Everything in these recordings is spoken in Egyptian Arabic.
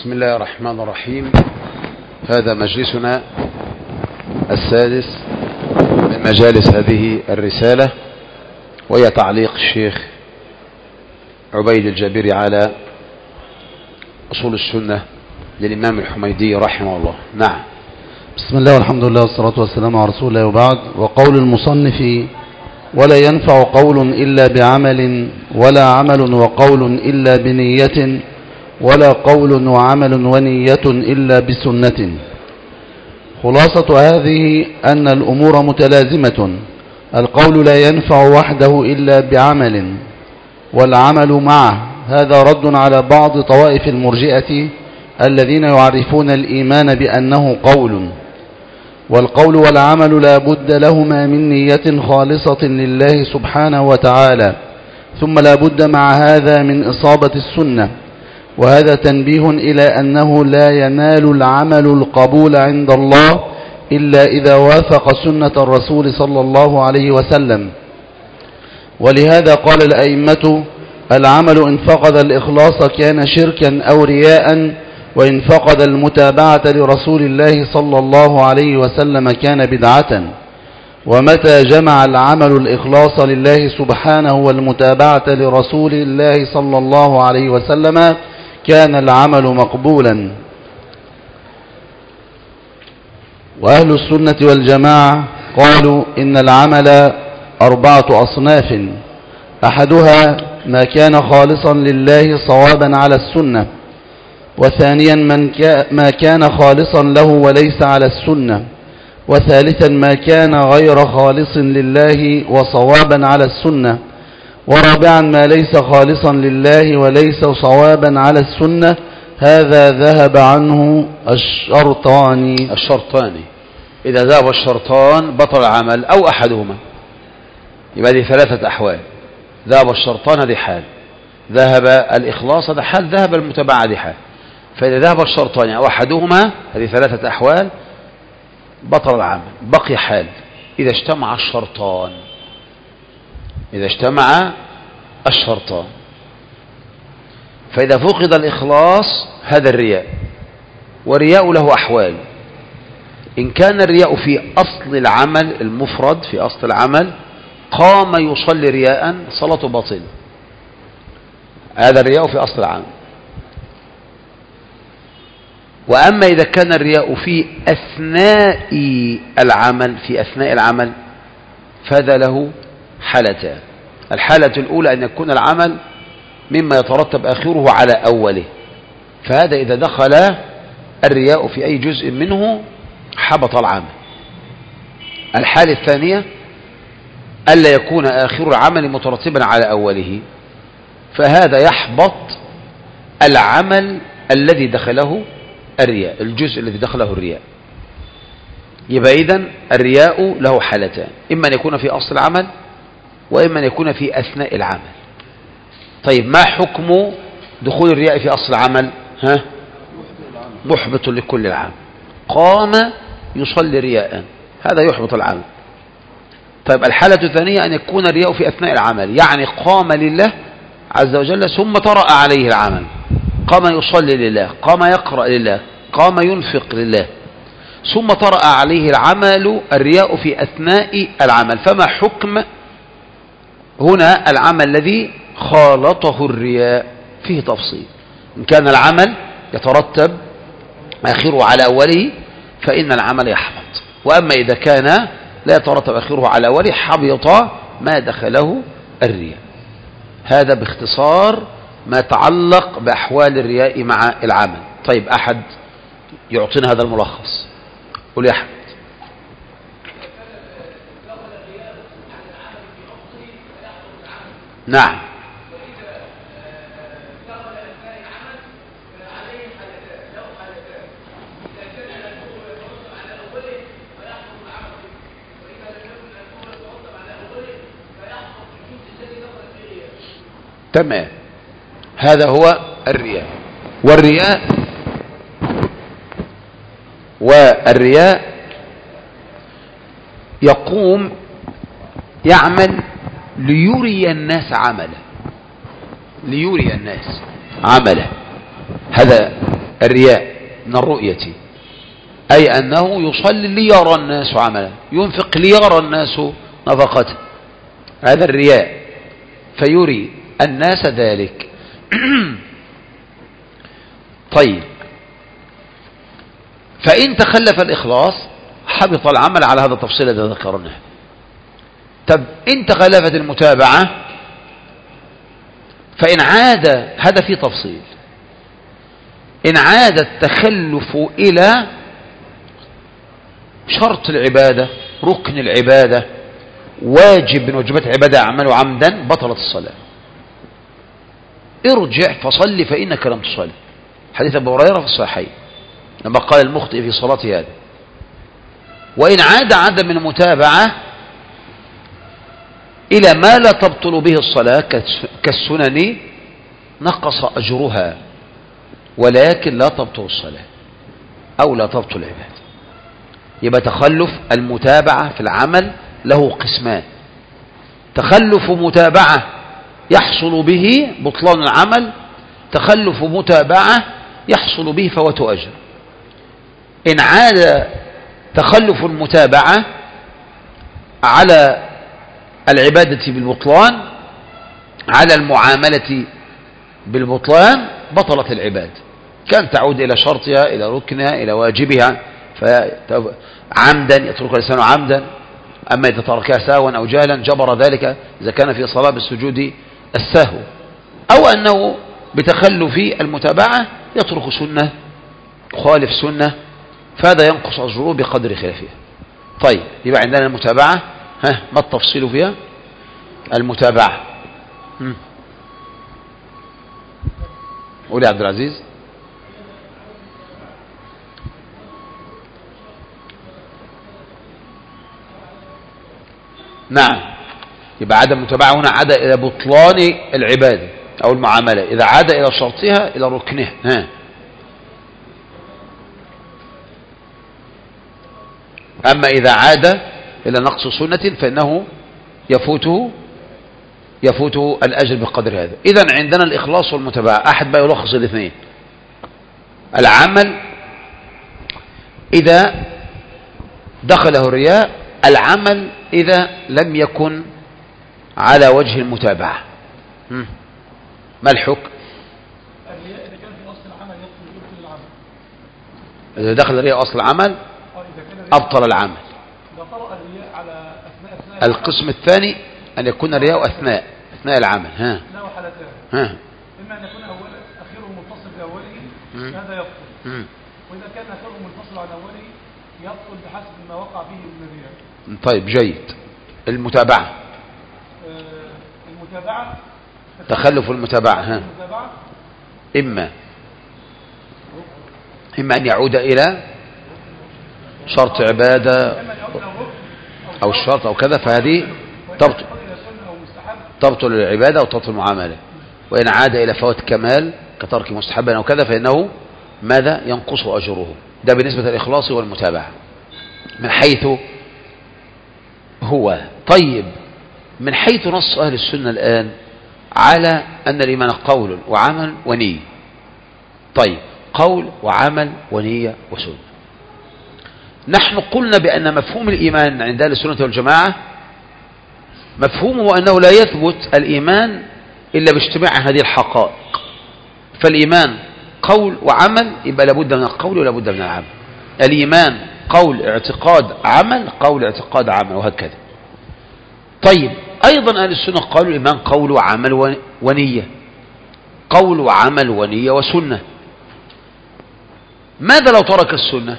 بسم الله الرحمن الرحيم هذا مجلسنا السادس من مجالس هذه الرسالة وهي تعليق الشيخ عبيد الجابري على أصول السنة للإمام الحميدي رحمه الله نعم بسم الله والحمد لله والصلاة والسلام على رسول الله وبعد وقول المصنف ولا ينفع قول إلا بعمل ولا عمل وقول إلا بنية ولا قول وعمل ونية إلا بسنة خلاصة هذه أن الأمور متلازمة القول لا ينفع وحده إلا بعمل والعمل معه هذا رد على بعض طوائف المرجئة الذين يعرفون الإيمان بأنه قول والقول والعمل لا بد لهما من نية خالصة لله سبحانه وتعالى ثم لا بد مع هذا من إصابة السنة وهذا تنبيه إلى أنه لا ينال العمل القبول عند الله إلا إذا وافق سنة الرسول صلى الله عليه وسلم ولهذا قال الأئمة العمل إن فقد الإخلاص كان شركا أو رياء وإن فقد المتابعة لرسول الله صلى الله عليه وسلم كان بدعة ومتى جمع العمل الإخلاص لله سبحانه والمتابعة لرسول الله صلى الله عليه وسلم كان العمل مقبولا وأهل السنة والجماعة قالوا إن العمل أربعة أصناف أحدها ما كان خالصا لله صوابا على السنة وثانيا من كا ما كان خالصا له وليس على السنة وثالثا ما كان غير خالص لله وصوابا على السنة ورابعا ما ليس خالصا لله وليس صوابا على السنة هذا ذهب عنه الشرطان الشرطان إذا ذهب الشرطان بطل العمل أو أحدهما يبقى دي ثلاثة أحوال ذهب الشرطان هذه حال ذهب الإخلاص هذا حال ذهب المتابعة هذه حال فإذا ذهب الشرطان أو أحدهما هذه ثلاثة أحوال بطل العمل بقي حال إذا اجتمع الشرطان إذا اجتمع الشرطان فإذا فقد الإخلاص هذا الرياء والرياء له أحوال إن كان الرياء في أصل العمل المفرد في أصل العمل قام يصلي رياء صلاة باطل هذا الرياء في أصل العمل وأما إذا كان الرياء في أثناء العمل في أثناء العمل فهذا له حالتان الحالة الأولى أن يكون العمل مما يترتب آخره على أوله فهذا إذا دخل الرياء في أي جزء منه حبط العمل الحالة الثانية ألا يكون آخر العمل مترتبا على أوله فهذا يحبط العمل الذي دخله الرياء الجزء الذي دخله الرياء يبقى إذن الرياء له حالتان إما أن يكون في أصل العمل وإما أن يكون في أثناء العمل طيب ما حكم دخول الرياء في أصل العمل ها محبط لكل العمل قام يصلي رياء هذا يحبط العمل طيب الحالة الثانية أن يكون الرياء في أثناء العمل يعني قام لله عز وجل ثم طرأ عليه العمل قام يصلي لله قام يقرأ لله قام ينفق لله ثم طرأ عليه العمل الرياء في أثناء العمل فما حكم هنا العمل الذي خالطه الرياء فيه تفصيل إن كان العمل يترتب آخره على أوله فإن العمل يحبط وأما إذا كان لا يترتب آخره على أوله حبط ما دخله الرياء هذا باختصار ما يتعلق بأحوال الرياء مع العمل طيب أحد يعطينا هذا الملخص قل يا أحمد نعم تمام هذا هو الرياء والرياء والرياء يقوم يعمل ليري الناس عمله ليري الناس عمله هذا الرياء من الرؤية أي أنه يصلي ليرى الناس عملا ينفق ليرى الناس نفقته هذا الرياء فيري الناس ذلك طيب فإن تخلف الإخلاص حبط العمل على هذا التفصيل الذي ذكرناه طب إن تخلفت المتابعة فإن عاد هذا في تفصيل إن عاد التخلف إلى شرط العبادة ركن العبادة واجب من واجبات العبادة أعمله عمدا بطلت الصلاة ارجع فصل فإنك لم تصلي حديث أبو هريرة في الصحيحين لما قال المخطئ في صلاته هذا وإن عاد عدم المتابعة إلى ما لا تبطل به الصلاة كالسنن نقص أجرها ولكن لا تبطل الصلاة أو لا تبطل العبادة يبقى تخلف المتابعة في العمل له قسمان تخلف متابعة يحصل به بطلان العمل تخلف متابعة يحصل به فوات أجر إن عاد تخلف المتابعة على العبادة بالبطلان على المعاملة بالبطلان بطلت العبادة كان تعود إلى شرطها إلى ركنها إلى واجبها عمدا يترك الإنسان عمدا أما إذا تركها سهوا أو جهلا جبر ذلك إذا كان في صلاة بالسجود السهو أو أنه بتخلف المتابعة يترك سنة خالف سنة فهذا ينقص أجره بقدر خلافها طيب يبقى عندنا المتابعة ها ما التفصيل فيها المتابعة قولي عبد العزيز نعم يبقى عدم المتابعة هنا عاد إلى بطلان العبادة أو المعاملة إذا عاد إلى شرطها إلى ركنها ها أما إذا عاد إلى نقص سنة فإنه يفوته يفوته الأجر بقدر هذا إذا عندنا الإخلاص والمتابعة أحد بقى يلخص الاثنين العمل إذا دخله الرياء العمل إذا لم يكن على وجه المتابعة ما الحكم إذا دخل الرياء أصل العمل أبطل العمل القسم الثاني أن يكون الرياء أثناء أثناء العمل ها له حالتان ها إما أن يكون أول أخيره متصل بأوله هذا يبطل مم. وإذا كان أخيره منفصل عن أوله يبطل بحسب ما وقع به من الرياء طيب جيد المتابعة آه، المتابعة تخلف المتابعة ها المتابعة إما إما أن يعود إلى شرط عبادة إما أن يكون ركن أو الشرط أو كذا فهذه تبطل إلى سنة أو مستحب تبطل العبادة وتبطل المعاملة وإن عاد إلى فوات كمال كترك مستحب أو كذا فإنه ماذا ينقص أجره ده بالنسبة للإخلاص والمتابعة من حيث هو طيب من حيث نص أهل السنة الآن على أن الإيمان قول وعمل ونية طيب قول وعمل ونية وسنة نحن قلنا بأن مفهوم الإيمان عند أهل السنة والجماعة مفهومه أنه لا يثبت الإيمان إلا باجتماع هذه الحقائق فالإيمان قول وعمل يبقى لابد من القول ولابد من العمل الإيمان قول اعتقاد عمل قول اعتقاد عمل وهكذا طيب أيضا أهل السنة قالوا الإيمان قول وعمل ون- ونية قول وعمل ونية وسنة ماذا لو ترك السنة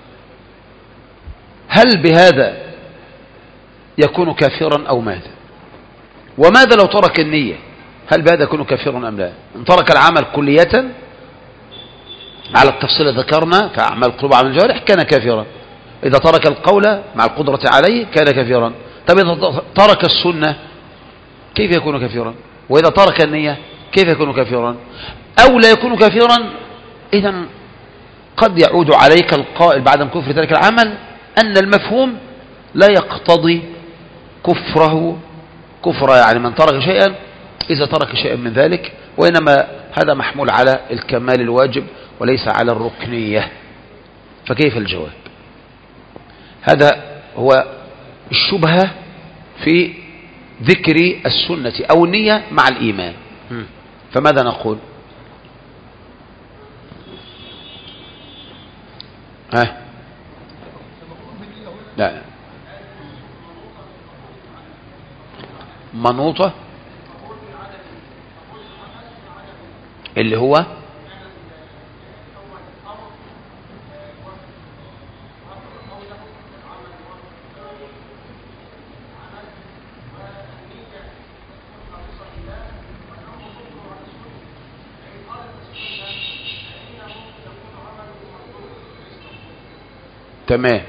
هل بهذا يكون كافرا أو ماذا وماذا لو ترك النية هل بهذا يكون كافرا أم لا إن ترك العمل كلية على التفصيل الذي ذكرنا فأعمال القلوب عمل الجوارح كان كافرا إذا ترك القول مع القدرة عليه كان كافرا طب إذا ترك السنة كيف يكون كافرا وإذا ترك النية كيف يكون كافرا أو لا يكون كافرا إذا قد يعود عليك القائل بعد كفر ذلك العمل أن المفهوم لا يقتضي كفره كفر يعني من ترك شيئا إذا ترك شيئا من ذلك وإنما هذا محمول على الكمال الواجب وليس على الركنية فكيف الجواب هذا هو الشبهة في ذكر السنة أو النية مع الإيمان فماذا نقول ها لا منوطة اللي هو تمام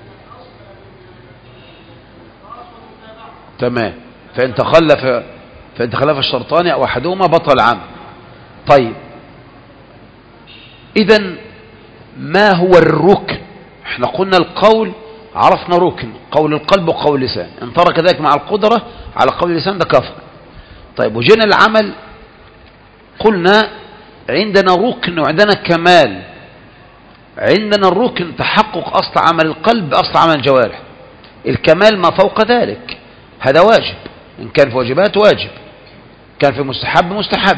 تمام فإن تخلف فإن تخلف الشرطان أو أحدهما بطل العمل طيب إذا ما هو الركن احنا قلنا القول عرفنا ركن قول القلب وقول اللسان ان ترك ذلك مع القدرة على قول اللسان ده كفر طيب وجينا العمل قلنا عندنا ركن وعندنا كمال عندنا الركن تحقق أصل عمل القلب بأصل عمل الجوارح الكمال ما فوق ذلك هذا واجب إن كان في واجبات واجب كان في مستحب مستحب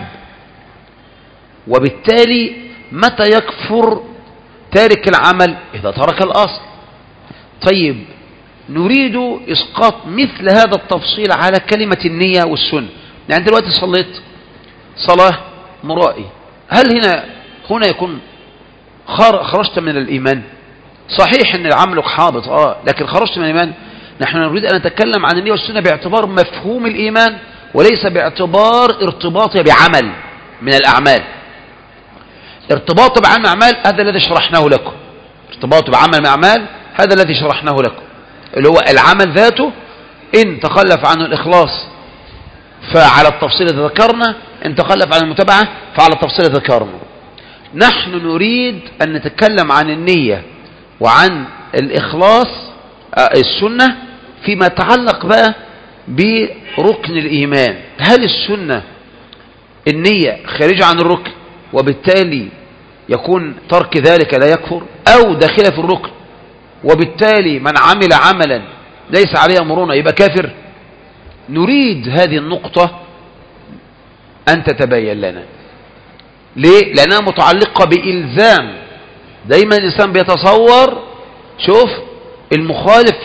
وبالتالي متى يكفر تارك العمل إذا ترك الأصل طيب نريد إسقاط مثل هذا التفصيل على كلمة النية والسنة يعني دلوقتي صليت صلاة مرائي هل هنا هنا يكون خرجت من الإيمان صحيح أن عملك حابط آه لكن خرجت من الإيمان نحن نريد أن نتكلم عن النية والسنة باعتبار مفهوم الإيمان وليس باعتبار ارتباطه بعمل من الأعمال ارتباطه بعمل الأعمال هذا الذي شرحناه لكم ارتباطه بعمل من الأعمال هذا الذي شرحناه لكم اللي هو العمل ذاته إن تخلف عنه الإخلاص فعلى التفصيل الذي ذكرنا إن تخلف عن المتابعة فعلى التفصيل الذي ذكرنا نحن نريد أن نتكلم عن النية وعن الإخلاص السنة فيما يتعلق بقى بركن الإيمان هل السنة النية خارجة عن الركن وبالتالي يكون ترك ذلك لا يكفر أو داخلة في الركن وبالتالي من عمل عملا ليس عليه أمرنا يبقى كافر نريد هذه النقطة أن تتبين لنا ليه؟ لأنها متعلقة بإلزام دايما الإنسان بيتصور شوف المخالف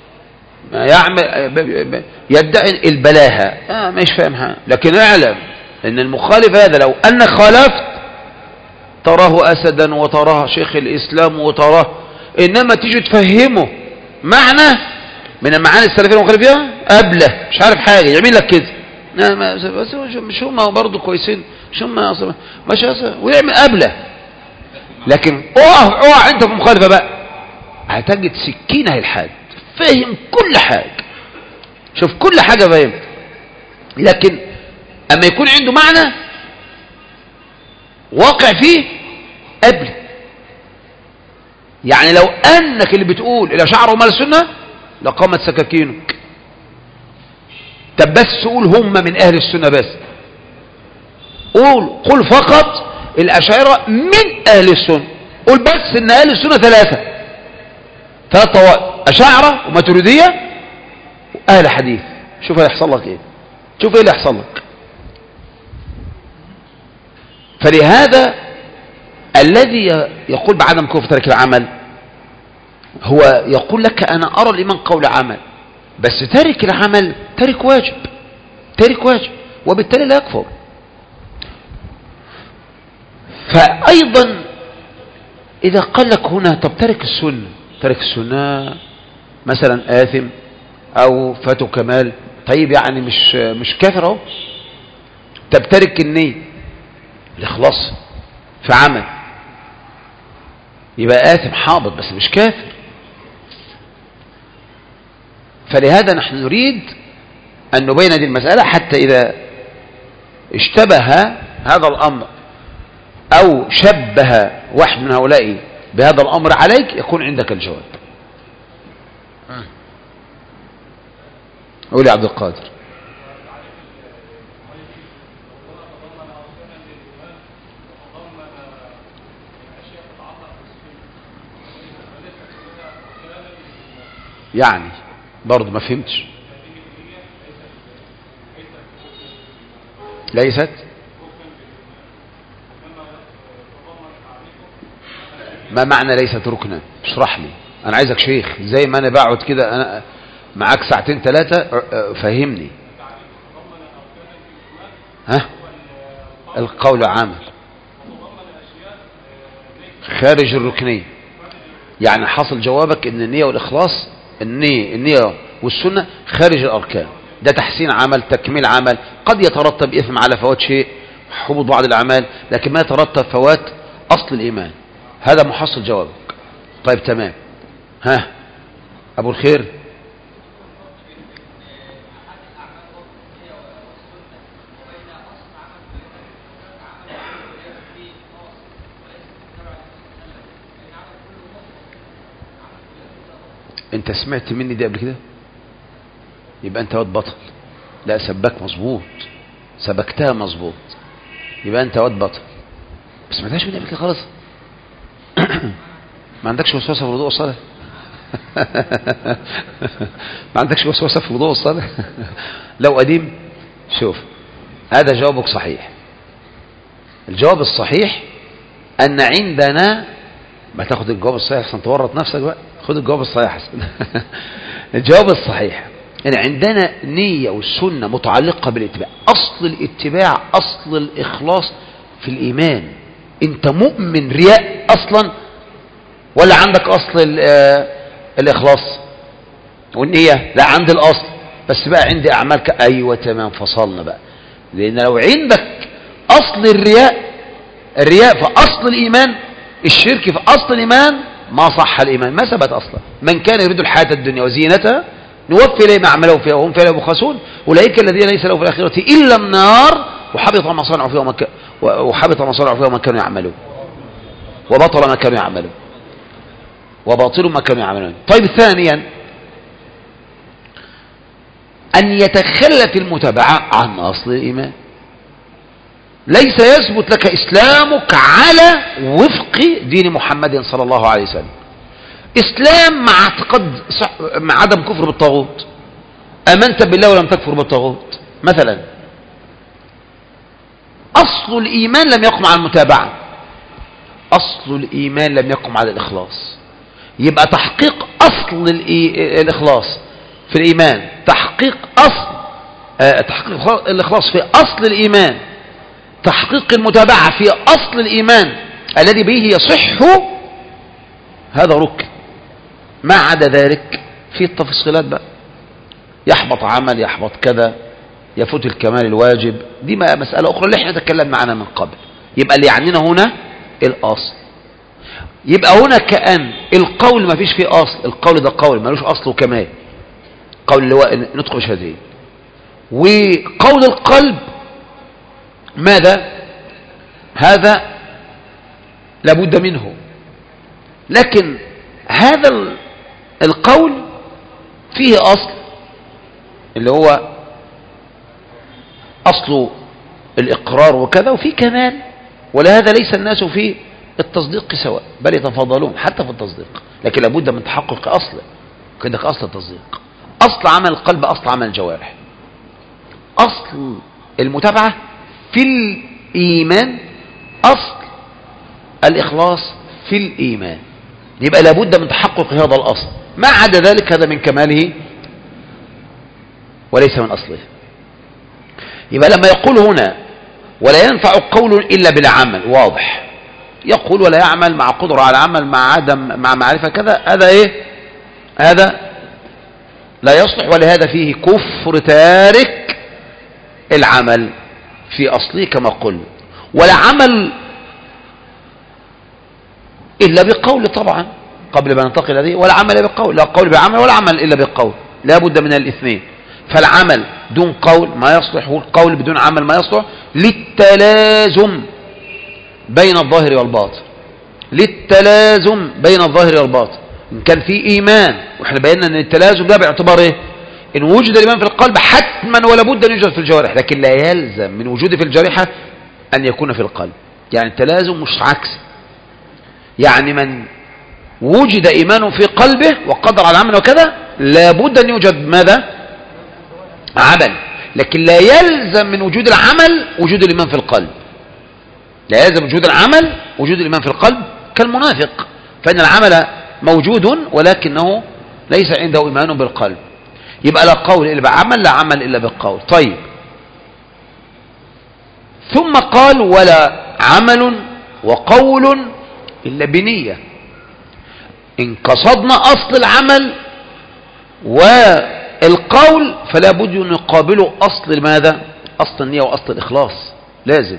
يعمل يدعي البلاهة آه مش فاهمها لكن اعلم ان المخالف هذا لو انك خالفت تراه اسدا وتراه شيخ الاسلام وتراه انما تيجي تفهمه معنى من المعاني السلفيه المخالفه ابله مش عارف حاجه يعمل لك كده بس مش هم برضه كويسين مش هم مش ويعمل ابله لكن اقع اقع انت في مخالفه بقى هتجد سكينه الحاد فاهم كل حاجه شوف كل حاجه فاهم لكن اما يكون عنده معنى واقع فيه قبل يعني لو انك اللي بتقول الى شعر ومال السنه لقامت سكاكينك طب بس قول هم من اهل السنه بس قول قل فقط الاشاعره من اهل السنه قول بس ان اهل السنه ثلاثه ثلاث طوائف اشاعره وماتريديه واهل حديث شوف هيحصل لك ايه شوف ايه اللي هيحصل لك فلهذا الذي يقول بعدم كفر ترك العمل هو يقول لك أنا أرى الإيمان قول عمل بس تارك العمل تارك واجب تارك واجب وبالتالي لا يكفر فأيضا إذا قال لك هنا طب ترك السنة ترك السنة مثلا آثم أو فاتو كمال طيب يعني مش مش كافر اهو طب ترك النية الإخلاص في عمل يبقى آثم حابط بس مش كافر فلهذا نحن نريد أن نبين هذه المسألة حتى إذا اشتبه هذا الأمر أو شبه واحد من هؤلاء بهذا الأمر عليك يكون عندك الجواب قولي عبد القادر يعني برضه ما فهمتش ليست ما معنى ليست ركنا اشرح لي انا عايزك شيخ زي ما انا بقعد كده انا معاك ساعتين ثلاثة فهمني ها القول عامل خارج الركنية يعني حصل جوابك ان النية والاخلاص النية, النية والسنة خارج الاركان ده تحسين عمل تكميل عمل قد يترتب اثم على فوات شيء حبوط بعض الاعمال لكن ما يترتب فوات اصل الايمان هذا محصل جوابك طيب تمام ها ابو الخير انت سمعت مني دي قبل كده يبقى انت واد بطل لا سبك مظبوط سبكتها مظبوط يبقى انت واد بطل ما سمعتهاش مني قبل كده خالص ما عندكش وسوسه في وضوء الصلاه ما عندكش وسوسه في وضوء الصلاه لو قديم شوف هذا جوابك صحيح الجواب الصحيح ان عندنا ما تاخد الجواب الصحيح عشان تورط نفسك بقى خد الجواب الصحيح حسن الجواب الصحيح ان عندنا نية والسنة متعلقة بالاتباع اصل الاتباع اصل الاخلاص في الايمان انت مؤمن رياء اصلا ولا عندك اصل الاخلاص والنية لا عند الاصل بس بقى عندي اعمال ك... ايوه تمام فصلنا بقى لان لو عندك اصل الرياء الرياء في اصل الايمان الشرك في اصل الايمان ما صح الايمان ما ثبت اصلا من كان يريد الحياه الدنيا وزينتها نوفي اليه ما عملوا فيها وهم فيها يبخسون اولئك الذين ليس له في الاخره الا النار وحبط ما صنعوا فيها وما ك... وحبط ما صنعوا فيها وما كانوا يعملون وبطل ما كانوا يعملون وباطل ما كانوا يعملون طيب ثانيا أن يتخلف المتابعة عن أصل الإيمان ليس يثبت لك إسلامك على وفق دين محمد صلى الله عليه وسلم إسلام مع اعتقاد مع عدم كفر بالطاغوت أمنت بالله ولم تكفر بالطاغوت مثلا أصل الإيمان لم يقم على المتابعة أصل الإيمان لم يقم على الإخلاص يبقى تحقيق أصل الإخلاص في الإيمان تحقيق أصل آه تحقيق الإخلاص في أصل الإيمان تحقيق المتابعة في أصل الإيمان الذي به يصح هذا ركن ما عدا ذلك في التفصيلات بقى يحبط عمل يحبط كذا يفوت الكمال الواجب دي مسألة أخرى اللي احنا تكلمنا عنها من قبل يبقى اللي يعنينا هنا الأصل يبقى هنا كأن القول ما فيش فيه أصل القول ده قول ملوش أصل وكمال قول اللي هو نطق بشهادتين وقول القلب ماذا هذا لابد منه لكن هذا القول فيه أصل اللي هو أصل الإقرار وكذا وفي كمال ولهذا ليس الناس في التصديق سواء بل يتفاضلون حتى في التصديق لكن لابد من تحقق أصل عندك أصل التصديق أصل عمل القلب أصل عمل الجوارح أصل المتابعة في الإيمان أصل الإخلاص في الإيمان يبقى لابد من تحقق هذا الأصل ما عدا ذلك هذا من كماله وليس من أصله يبقى لما يقول هنا ولا ينفع قول إلا بالعمل واضح يقول ولا يعمل مع قدرة على عمل مع عدم مع معرفة كذا هذا إيه هذا لا يصلح ولهذا فيه كفر تارك العمل في أصله كما قلنا ولا عمل إلا بقول طبعا قبل ما ننتقل هذه ولا عمل إلا بقول لا قول بعمل ولا عمل إلا بقول لا بد من الاثنين فالعمل دون قول ما يصلح والقول بدون عمل ما يصلح للتلازم بين الظاهر والباطن للتلازم بين الظاهر والباطن إن كان في إيمان وإحنا بينا أن التلازم ده باعتبار إيه إن وجد الإيمان في القلب حتما ولا بد أن يوجد في الجوارح لكن لا يلزم من وجوده في الجارحة أن يكون في القلب يعني التلازم مش عكس يعني من وجد إيمان في قلبه وقدر على العمل وكذا لابد أن يوجد ماذا عمل لكن لا يلزم من وجود العمل وجود الإيمان في القلب لا يلزم وجود العمل وجود الإيمان في القلب كالمنافق فإن العمل موجود ولكنه ليس عنده إيمان بالقلب يبقى لا قول إلا بعمل لا عمل إلا بالقول طيب ثم قال ولا عمل وقول إلا بنية إن قصدنا أصل العمل والقول فلا بد أن يقابله أصل ماذا أصل النية وأصل الإخلاص لازم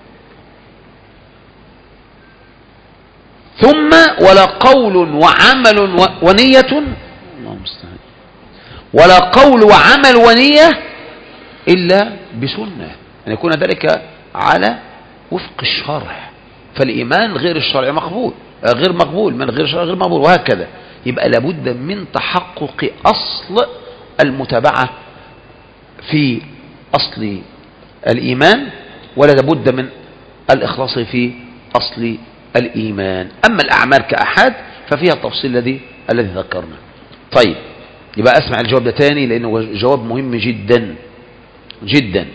ثم ولا قول وعمل و- ونية الله المستعان ولا قول وعمل ونية إلا بسنة أن يكون ذلك على وفق الشرع فالإيمان غير الشرع مقبول آه، غير مقبول من غير الشرع غير مقبول وهكذا يبقى لابد من تحقق أصل المتابعة في أصل الإيمان ولا لابد من الإخلاص في أصل الإيمان أما الأعمال كأحد ففيها التفصيل الذي الذي ذكرنا طيب يبقى أسمع الجواب ده تاني لأنه جواب مهم جدا جدا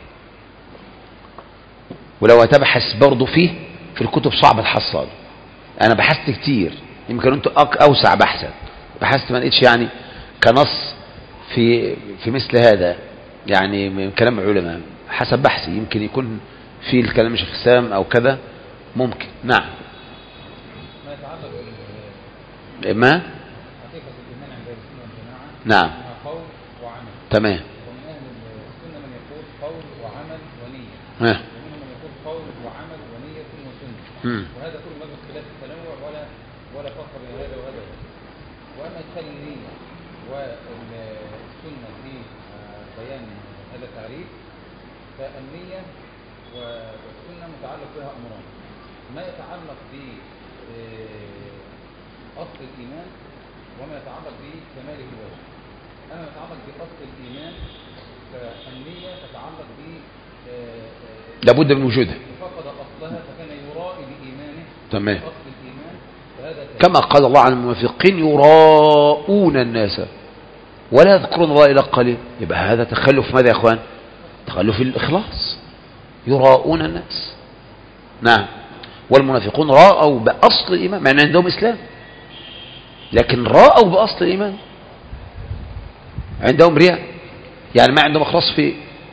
ولو هتبحث برضه فيه في الكتب صعب الحصاد أنا بحثت كتير يمكن أنتوا أك- أوسع بحثا بحثت ما لقيتش يعني كنص في في مثل هذا يعني من كلام العلماء حسب بحثي يمكن يكون في الكلام الشيخ سام أو كذا ممكن نعم ما يتعلق بال- ما حقيقة الإيمان عند أهل السنة والجماعة نعم أنها قول وعمل تمام ومن أهل السنة من يقول قول وعمل ونية ها ومنهم من يقول قول وعمل ونية وسنة مم. وهذا كله مجلس خلاف التنوع ولا ولا فرق بين هذا وهذا وأما إدخال النية والسنة في آه، بيان هذا التعريف فالنية والسنة متعلق بها أمران ما يتعلق ب آه، أصل الإيمان وما يتعلق بكماله الواجب أما ما يتعلق بأصل الإيمان فالنية تتعلق ب آه، آه، لابد من وجودها فقد أصلها فكان يرائي بإيمانه تمام أصل الإيمان فهذا كما قال الله عن المنافقين يراءون الناس ولا يذكرون الله إلا قليل يبقى هذا تخلف ماذا يا أخوان تخلف الإخلاص يراءون الناس نعم والمنافقون راءوا بأصل الإيمان مع أن عندهم إسلام لكن راءوا بأصل الإيمان عندهم رياء يعني ما عندهم إخلاص في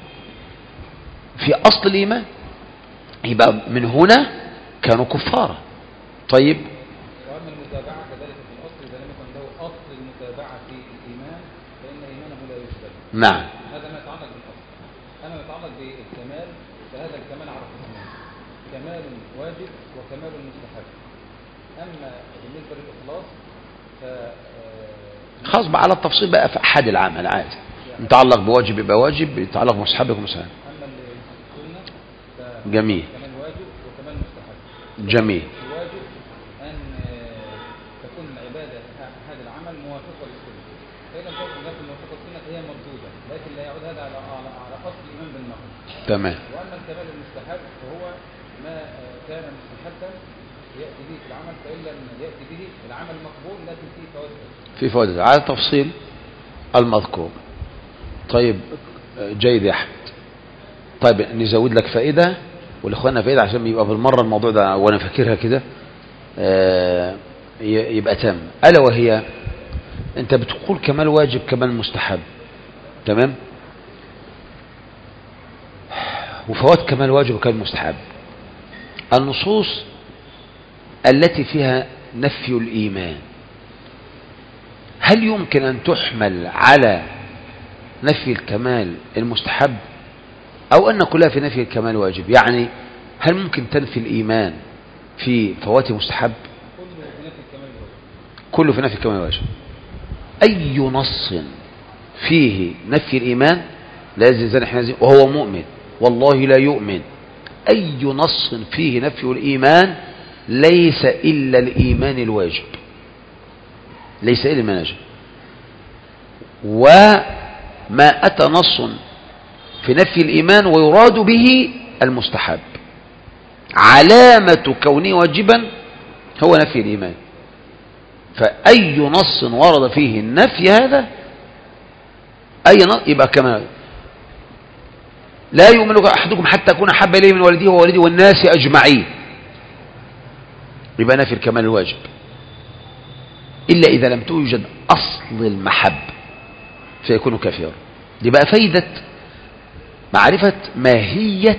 في أصل الإيمان يبقى من هنا كانوا كفارا طيب وأما المتابعة كذلك في الأصل إذا لم يكن له أصل المتابعة في الإيمان فإن إيمانه لا يقبل نعم هذا ما يتعلق بالأصل أما ما يتعلق بالكمال فهذا الكمال على قسمين كمال واجب وكمال مستحب أما بالنسبة للإخلاص ف آه، خلاص بقى على التفصيل بقى في أحد العمل عادي يتعلق بواجب يبقى واجب يتعلق بمستحب يكون مستحب أما السنة جميل فكمال واجب وكمال مستحب جميل الواجب أن آه، تكون العبادة هذا العمل موافقة للسنة فإذا لم تكن لكن موافقة للسنة هي مردودة لكن لا يعود هذا على على, على أصل الإيمان بالنقل تمام وأما الكمال المستحب فهو ما آه، كان مستحبا يأتي به في العمل فإن لم يأتي به العمل مقبول لكن فيه فوائد في فوائد على التفصيل المذكور طيب جيد يا أحمد طيب نزود لك فائدة والإخواننا فائدة عشان يبقى بالمرة الموضوع ده وأنا فاكرها كده آه، ي- يبقى تام ألا وهي أنت بتقول كمال واجب كمال مستحب تمام وفوات كمال واجب وكمال مستحب النصوص التي فيها نفي الإيمان هل يمكن أن تحمل على نفي الكمال المستحب أو أن كلها في نفي الكمال واجب يعني هل ممكن تنفي الإيمان في فوات مستحب كله بنفي الكمال الواجب كله في نفي الكمال واجب أي نص فيه نفي الإيمان لا يزن زن حين وهو مؤمن والله لا يؤمن أي نص فيه نفي الإيمان ليس إلا الإيمان الواجب ليس إلا الإيمان الواجب وما أتى نص في نفي الإيمان ويراد به المستحب علامة كونه واجبا هو نفي الإيمان فأي نص ورد فيه النفي هذا أي نص يبقى كما لا يؤمن أحدكم حتى أكون أحب إليه من والده ووالده والناس أجمعين يبقى نفي الكمال الواجب إلا إذا لم توجد أصل المحب فيكون كافرا دي بقى فايدة معرفة ماهية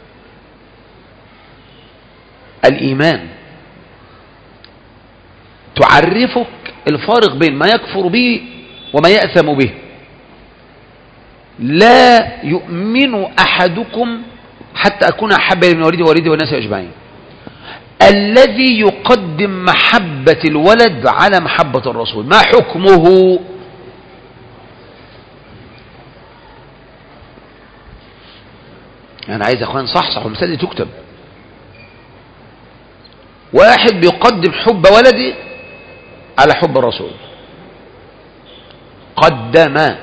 الإيمان تعرفك الفارق بين ما يكفر به وما يأثم به لا يؤمن أحدكم حتى أكون أحب من والدي ووالدي والناس أجمعين الذي يقدم محبة الولد على محبة الرسول ما حكمه أنا عايز يا أخوان صح صح والمسألة دي تكتب واحد بيقدم حب ولدي على حب الرسول قدم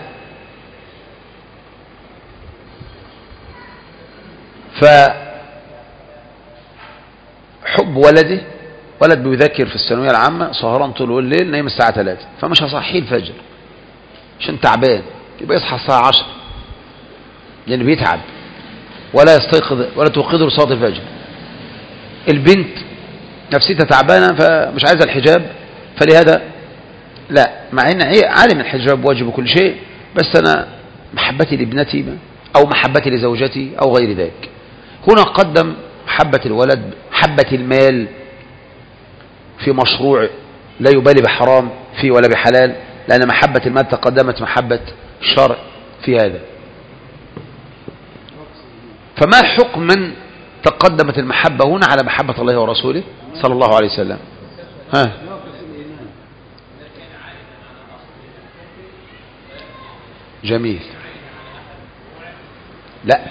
فحب ولده ولد بيذاكر في الثانوية العامة سهران طول الليل نايم الساعة 3 فمش هصحيه الفجر عشان تعبان يبقى يصحى الساعة 10 لأنه بيتعب ولا يستيقظ ولا توقظه صلاة الفجر البنت نفسيتها تعبانة فمش عايزة الحجاب فلهذا لا مع ان عالم الحجاب واجب كل شيء بس انا محبتي لابنتي او محبتي لزوجتي او غير ذلك هنا قدم محبة الولد محبة المال في مشروع لا يبالي بحرام فيه ولا بحلال لأن محبة المال تقدمت محبة الشرع في هذا فما حكم من تقدمت المحبة هنا على محبة الله ورسوله صلى الله عليه وسلم ها جميل لا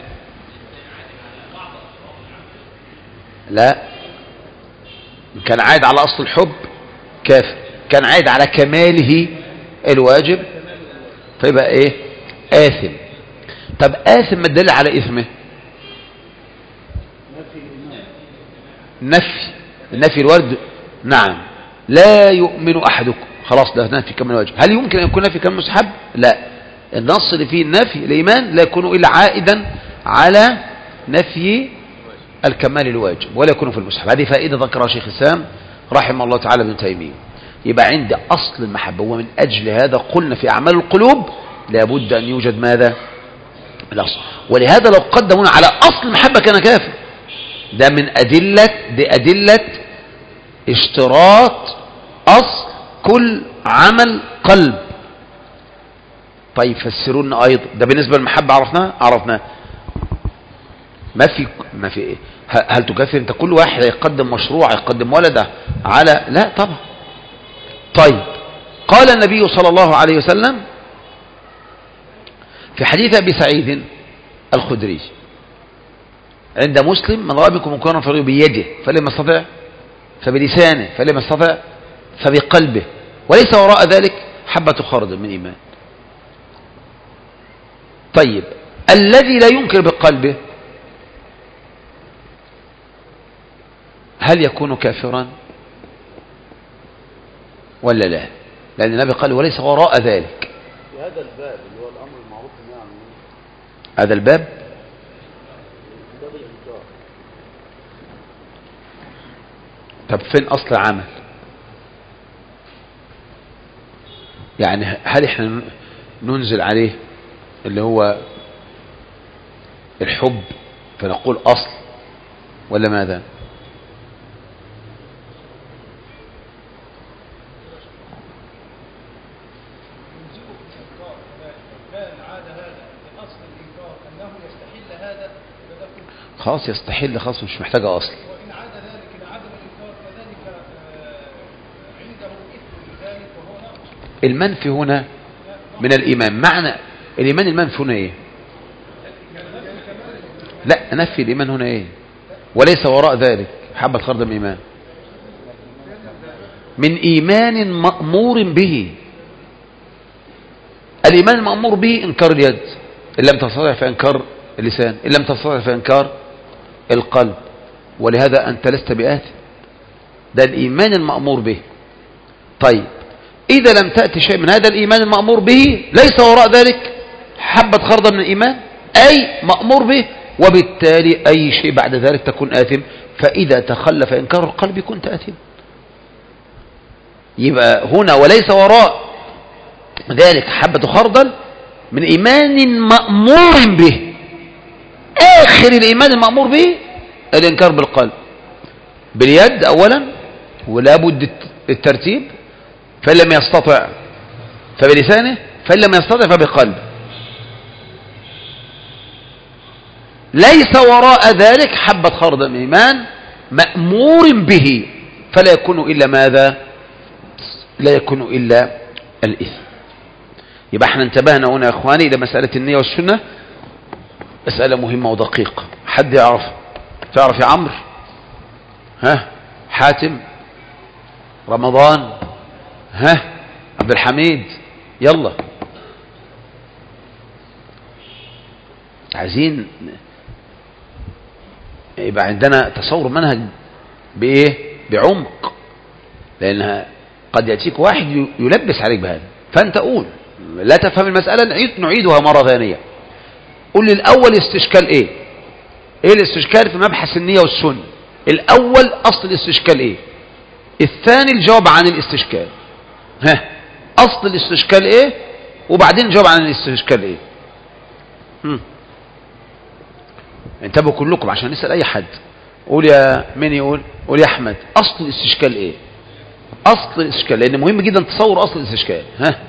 لا إن كان عايد على أصل الحب كافر كان عايد على كماله الواجب فيبقى ايه آثم طب آثم ما تدل على إثمه نفي النفي الورد نعم لا يؤمن أحدكم خلاص ده نفي كمال الواجب هل يمكن أن يكون نفي كمال مستحب لا النص اللي فيه النفي الإيمان لا يكون إلا عائدا على نفي الكمال الواجب ولا يكون في المستحب هذه فائدة ذكرها شيخ الإسلام رحمه الله تعالى ابن تيمية يبقى عند أصل المحبة ومن أجل هذا قلنا في أعمال القلوب لابد أن يوجد ماذا الأصل ولهذا لو قدمونا على أصل المحبة كان كافر ده من أدلة دي أدلة اشتراط أصل كل عمل قلب طيب فسرونا أيضا ده بالنسبة للمحبة عرفناها عرفناها ما في ما في هل تكفر انت كل واحد يقدم مشروع يقدم ولده على لا طبعا طيب قال النبي صلى الله عليه وسلم في حديث ابي سعيد الخدري عند مسلم من رأى منكم منكرا فليغيره بيده فلم يستطع فبلسانه فلم يستطع فبقلبه وليس وراء ذلك حبة خرد من إيمان طيب الذي لا ينكر بقلبه هل يكون كافرا ولا لا لأن النبي قال وليس وراء ذلك في هذا الباب اللي هو الأمر المعروف والنهي عن المنكر هذا الباب باب الإنكار طب فين أصل العمل يعني هل احنا ننزل عليه اللي هو الحب فنقول أصل ولا ماذا يلزمه بالإنكار كان عاد هذا من أصل الإنكار أنه يستحل هذا يبقى ده كفر. خلاص يستحل خلاص مش محتاجة أصل وإن عاد ذلك إلى عدم الإنكار كذلك آه، عنده إثم لذلك وهو ناقص المنفي هنا من الإيمان معنى الإيمان المنفي هنا إيه لا نفي الإيمان هنا إيه وليس وراء ذلك حبة خردة من إيمان من إيمان مأمور به الإيمان المأمور به إنكار اليد إن لم تستطع فإنكار اللسان إن لم تستطع فإنكار القلب ولهذا أنت لست بآثم ده الإيمان المأمور به طيب إذا لم تأتي شيء من هذا الإيمان المأمور به ليس وراء ذلك حبة خردة من الإيمان أي مأمور به وبالتالي أي شيء بعد ذلك تكون آثم فإذا تخلف إنكار القلب كنت آثم يبقى هنا وليس وراء ذلك حبة خردل من إيمان مأمور به آخر الإيمان المأمور به الإنكار بالقلب باليد أولا ولا بد الترتيب فإن لم يستطع فبلسانه فإن لم يستطع فبقلبه ليس وراء ذلك حبة خردل من إيمان مأمور به فلا يكون إلا ماذا لا يكون إلا الإثم يبقى احنا انتبهنا هنا يا اخواني الى مسألة النية والسنة مسألة مهمة ودقيقة حد يعرف تعرف يا عمرو ها حاتم رمضان ها عبد الحميد يلا عايزين يبقى عندنا تصور منهج بايه بعمق لانها قد يأتيك واحد يلبس عليك بهذا فانت قول لا تفهم المسألة نعيد نعيدها مرة ثانية قل لي الأول استشكال إيه إيه الاستشكال في مبحث النية والسنة الأول أصل الاستشكال إيه الثاني الجواب عن الاستشكال ها أصل الاستشكال إيه وبعدين الجواب عن الاستشكال إيه هم. انتبهوا كلكم عشان نسأل أي حد قول يا مين يقول قول يا أحمد أصل الاستشكال إيه أصل الاستشكال لأن مهم جدا تصور أصل الاستشكال ها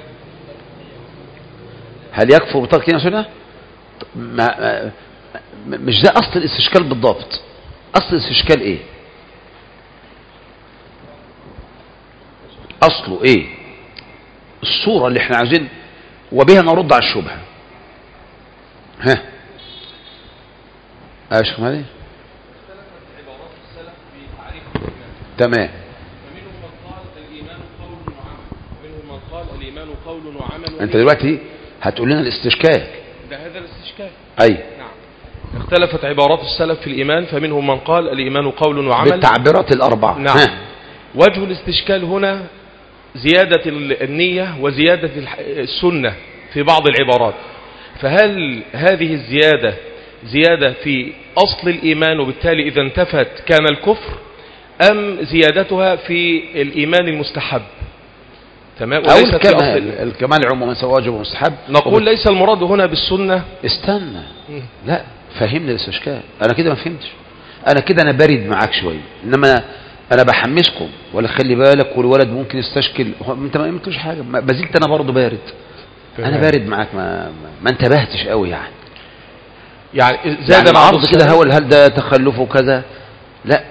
هل يكفر بترك النية والسنة ما ما مش ده أصل الاستشكال بالضبط أصل الاستشكال إيه أصله إيه الصورة اللي احنا عايزين وبها نرد على الشبهة ها يا شيخ مالي عبارات السلف في تعريف الإيمان تمام فمنهم من قال الإيمان قول وعمل ومنهم من قال الإيمان قول وعمل انت دلوقتي هتقول لنا الاستشكال ده هذا الاستشكال اي نعم اختلفت عبارات السلف في الإيمان فمنهم من قال الإيمان قول وعمل بالتعبيرات الأربعة نعم ها. وجه الاستشكال هنا زيادة ال- النية وزيادة الح- السنة في بعض العبارات فهل هذه الزيادة زيادة في أصل الإيمان وبالتالي إذا انتفت كان الكفر أم زيادتها في الإيمان المستحب تمام أو وليست في أصل الكمال الإيمان. الكمال عموما سواء واجب ومستحب نقول ليس المراد هنا بالسنة استنى مم. لا فهمني الاستشكال انا كده ما فهمتش انا كده انا بارد معاك شويه انما انا بحمسكم ولا خلي بالك والولد ممكن يستشكل هو انت ما قلتش حاجه ما ما زلت انا برضه بارد انا تمام. بارد معاك ما ما, ما انتبهتش قوي يعني يعني زاد زاد يعني بعض العرض كده السلف- هو هل ده تخلف وكذا لا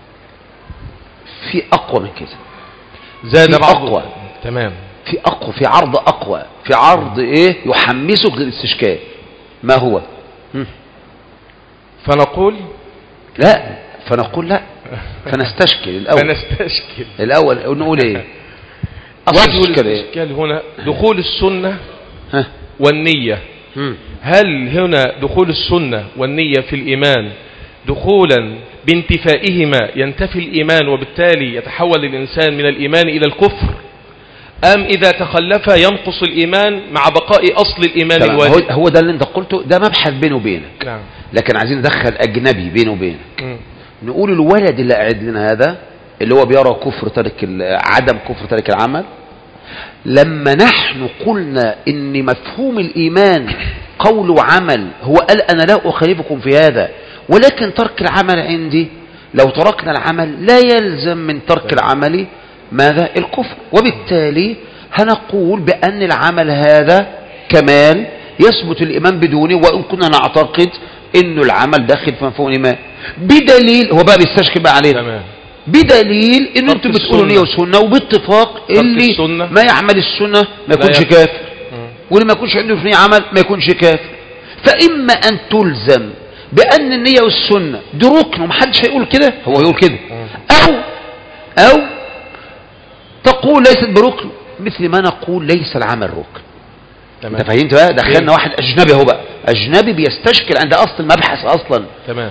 في اقوى من كده زاد في بعض أقوى. تمام في اقوى في عرض اقوى في عرض ايه يحمسك للاستشكال ما هو هم. فنقول لا فنقول لا فنستشكل الاول فنستشكل الاول نقول ايه اصل وجه الاستشكال ايه الاستشكال هنا دخول السنة ها والنية هم. هل هنا دخول السنة والنية في الإيمان دخولا بانتفائهما ينتفي الإيمان وبالتالي يتحول الإنسان من الإيمان إلى الكفر أم إذا تخلف ينقص الإيمان مع بقاء أصل الإيمان تمام. هو, الواجب هو ده اللي انت قلته ده مبحث بيني وبينك نعم لكن عايزين ندخل اجنبي بيني وبينك مم. نقول الولد اللي قاعد لنا هذا اللي هو بيرى كفر ترك ال- عدم كفر ترك العمل لما نحن قلنا ان مفهوم الايمان قول وعمل هو قال انا لا اخالفكم في هذا ولكن ترك العمل عندي لو تركنا العمل لا يلزم من ترك العمل ماذا الكفر وبالتالي هنقول بان العمل هذا كمال يثبت الايمان بدونه وان كنا نعتقد انه العمل داخل في مفهوم الايمان بدليل هو بقى بيستشكل بقى علينا تمام بدليل ان ترك انتوا بتقولوا السنة. نية وسنة وباتفاق اللي السنة. ما يعمل السنة ما يكونش يكفر. كافر مم. واللي ما يكونش عنده في نية عمل ما يكونش كافر فإما أن تلزم بأن النية والسنة دي ركن ومحدش هيقول كده هو يقول كده أو أو تقول ليست بركن مثل ما نقول ليس العمل ركن تمام انت فهمت بقى دخلنا إيه؟ واحد اجنبي اهو بقى اجنبي بيستشكل عند اصل المبحث اصلا تمام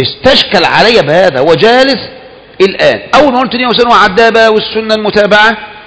استشكل علي بهذا هو جالس الآن أول ما قلت نية وسنة وعدابة والسنة المتابعة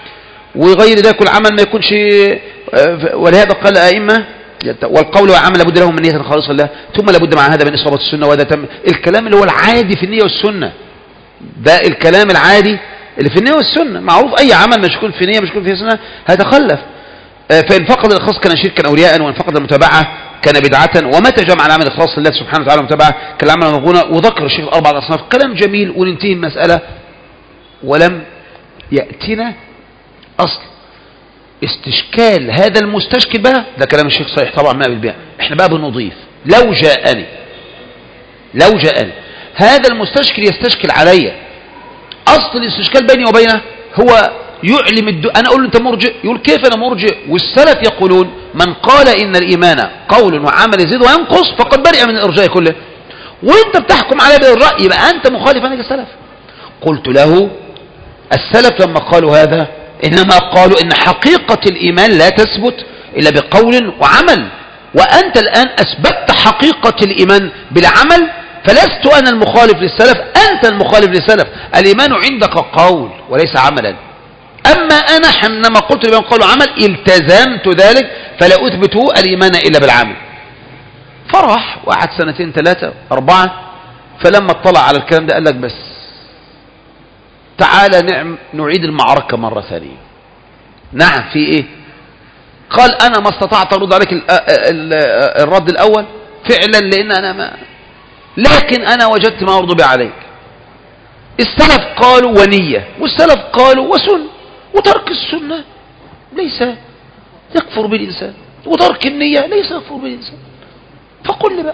وغير ذلك العمل ما يكونش آه، ولهذا قال الأئمة والقول والعمل لابد له من نية خالصة لله ثم لابد مع هذا من إصابة السنة وهذا تم الكلام اللي هو العادي في النية والسنة ده الكلام العادي اللي في النية والسنة معروف أي عمل مش يكون في نية مش يكون في سنة هيتخلف آه، فإن فقد الإخلاص كان شركا أو رياء وإن فقد المتابعة كان بدعة ومتى جمع العمل الإخلاص لله سبحانه وتعالى متابعة كالعمل المغنى وذكر الشيخ الأربع الأصناف كلام جميل وننتهي المسألة ولم يأتنا أصل استشكال هذا المستشكل بقى ده كلام الشيخ صحيح طبعا ما بالبيع احنا بقى بنضيف لو جاءني لو جاءني هذا المستشكل يستشكل علي اصل الاستشكال بيني وبينه هو يعلم الدو... انا اقول له انت مرجئ يقول كيف انا مرجئ والسلف يقولون من قال ان الايمان قول وعمل يزيد وينقص فقد برئ من الارجاء كله وانت بتحكم عليه بالراي يبقى انت مخالف عن السلف قلت له السلف لما قالوا هذا إنما قالوا إن حقيقة الإيمان لا تثبت إلا بقول وعمل وأنت الآن أثبتت حقيقة الإيمان بالعمل فلست أنا المخالف للسلف أنت المخالف للسلف الإيمان عندك قول وليس عملا أما أنا حينما قلت الإيمان قول وعمل التزمت ذلك فلا أثبت الإيمان إلا بالعمل فرح وقعد سنتين ثلاثة أربعة فلما اطلع على الكلام ده قال لك بس تعالى نعم نعيد المعركة مرة ثانية نعم في ايه قال انا ما استطعت ارد عليك ال- ال- الرد الاول فعلا لان انا ما لكن انا وجدت ما ارضي به عليك السلف قالوا ونية والسلف قالوا وسن وترك السنة ليس يكفر بالإنسان وترك النية ليس يكفر بالإنسان فقل لي بقى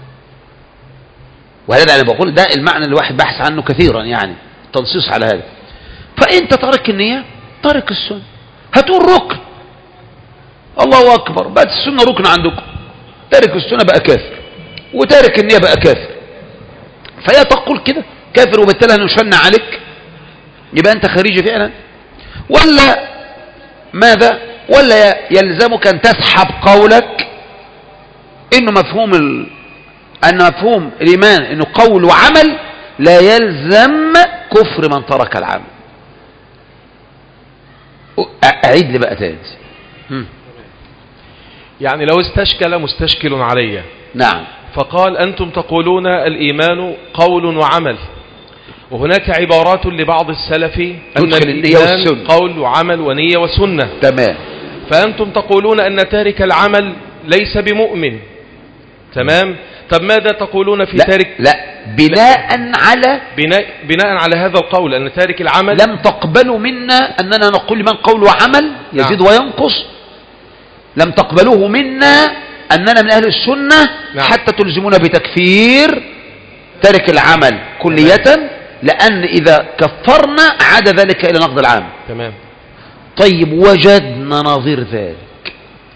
وهذا أنا بقول ده المعنى اللي الواحد بحث عنه كثيرا يعني تنصيص على هذا فأنت ترك النية ترك السنة هتقول ركن الله أكبر بقت السنة ركن عندكم تارك السنة بقى كافر وتارك النية بقى كافر فيا تقول كده كافر وبالتالي هنشن عليك يبقى أنت خارجي فعلا ولا ماذا ولا يلزمك أن تسحب قولك إنه مفهوم ال... أن مفهوم الإيمان إنه قول وعمل لا يلزم كفر من ترك العمل أعيد لي بقى تاني هم. يعني لو استشكل مستشكل علي نعم فقال أنتم تقولون الإيمان قول وعمل وهناك عبارات لبعض السلف أن تدخل النية الإيمان والسنة. قول وعمل ونية وسنة تمام فأنتم تقولون أن تارك العمل ليس بمؤمن تمام طب ماذا تقولون في لا, تارك لا بناء على بناء, بناء على هذا القول أن تارك العمل لم تقبلوا منا أننا نقول لمن قول وعمل يزيد نعم. وينقص لم تقبلوه منا أننا من أهل السنة نعم. حتى تلزمون بتكفير تارك العمل كلية لأن إذا كفرنا عاد ذلك إلى نقض العام تمام طيب وجدنا نظير ذلك